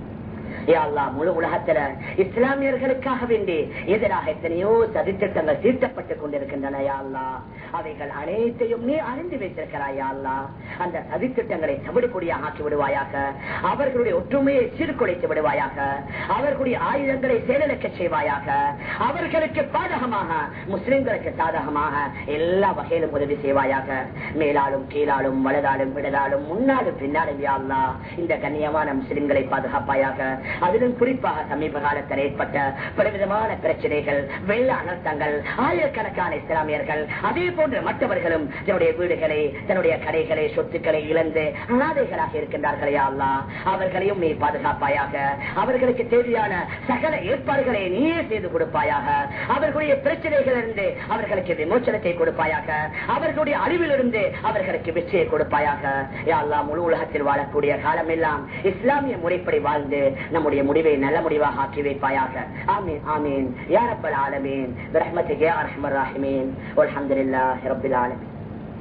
யா அல்லாஹ் முழு உலகத்துல இஸ்லாமியர்களுக்காக வேண்டி எதிராக எத்தனையோ சதித்திட்டங்கள் தீர்த்தப்பட்டுக் கொண்டிருக்கின்றன யா அல்லாஹ் அவைகள் அனைத்தையும் நீ அறிந்து வைத்திருக்கிறாய் யா அல்லாஹ் அந்த சதித்திட்டங்களை தவிடுபொடியாக ஆக்கி விடுவாயாக அவர்களுடைய ஒற்றுமையை சீர்குலைத்து விடுவாயாக அவர்களுடைய ஆயுதங்களை செயலிழக்க செய்வாயாக அவர்களுக்கு பாதகமாக முஸ்லிம்களுக்கு சாதகமாக எல்லா வகையிலும் உதவி செய்வாயாக மேலாலும் கீழாலும் வலதாலும் விடதாலும் முன்னாலும் பின்னாலும் யா அல்லாஹ் இந்த கண்ணியமான முஸ்லிம்களை பாதுகாப்பாயாக அதிலும் குறிப்பாக சமீப காலத்தில் ஏற்பட்ட பலவிதமான பிரச்சனைகள் வெள்ள அனர்த்தங்கள் ஆயிரக்கணக்கான இஸ்லாமியர்கள் அதே போன்ற மற்றவர்களும் தன்னுடைய வீடுகளை தன்னுடைய கடைகளை சொத்துக்களை இழந்து அனாதைகளாக இருக்கின்றார்களே அல்லா அவர்களையும் நீ பாதுகாப்பாயாக அவர்களுக்கு தேவையான சகல ஏற்பாடுகளை நீயே செய்து கொடுப்பாயாக அவர்களுடைய பிரச்சனைகளிலிருந்து அவர்களுக்கு விமோச்சனத்தை கொடுப்பாயாக அவர்களுடைய அறிவிலிருந்து அவர்களுக்கு வெற்றியை கொடுப்பாயாக யாழ்லா முழு உலகத்தில் வாழக்கூடிய காலம் எல்லாம் இஸ்லாமிய முறைப்படி வாழ்ந்து நம்முடைய முடிவை நல்ல முடிவாக ஆக்கி வைப்பாயாக ஆமீன் ஆமீன் யாரப்பல் ஆலமீன் ரஹ்மத்துக்கு யா அர்ஹமர் ராஹிமீன் அல்ஹம்துலில்லாஹி ரப்பில் ஆலமீன்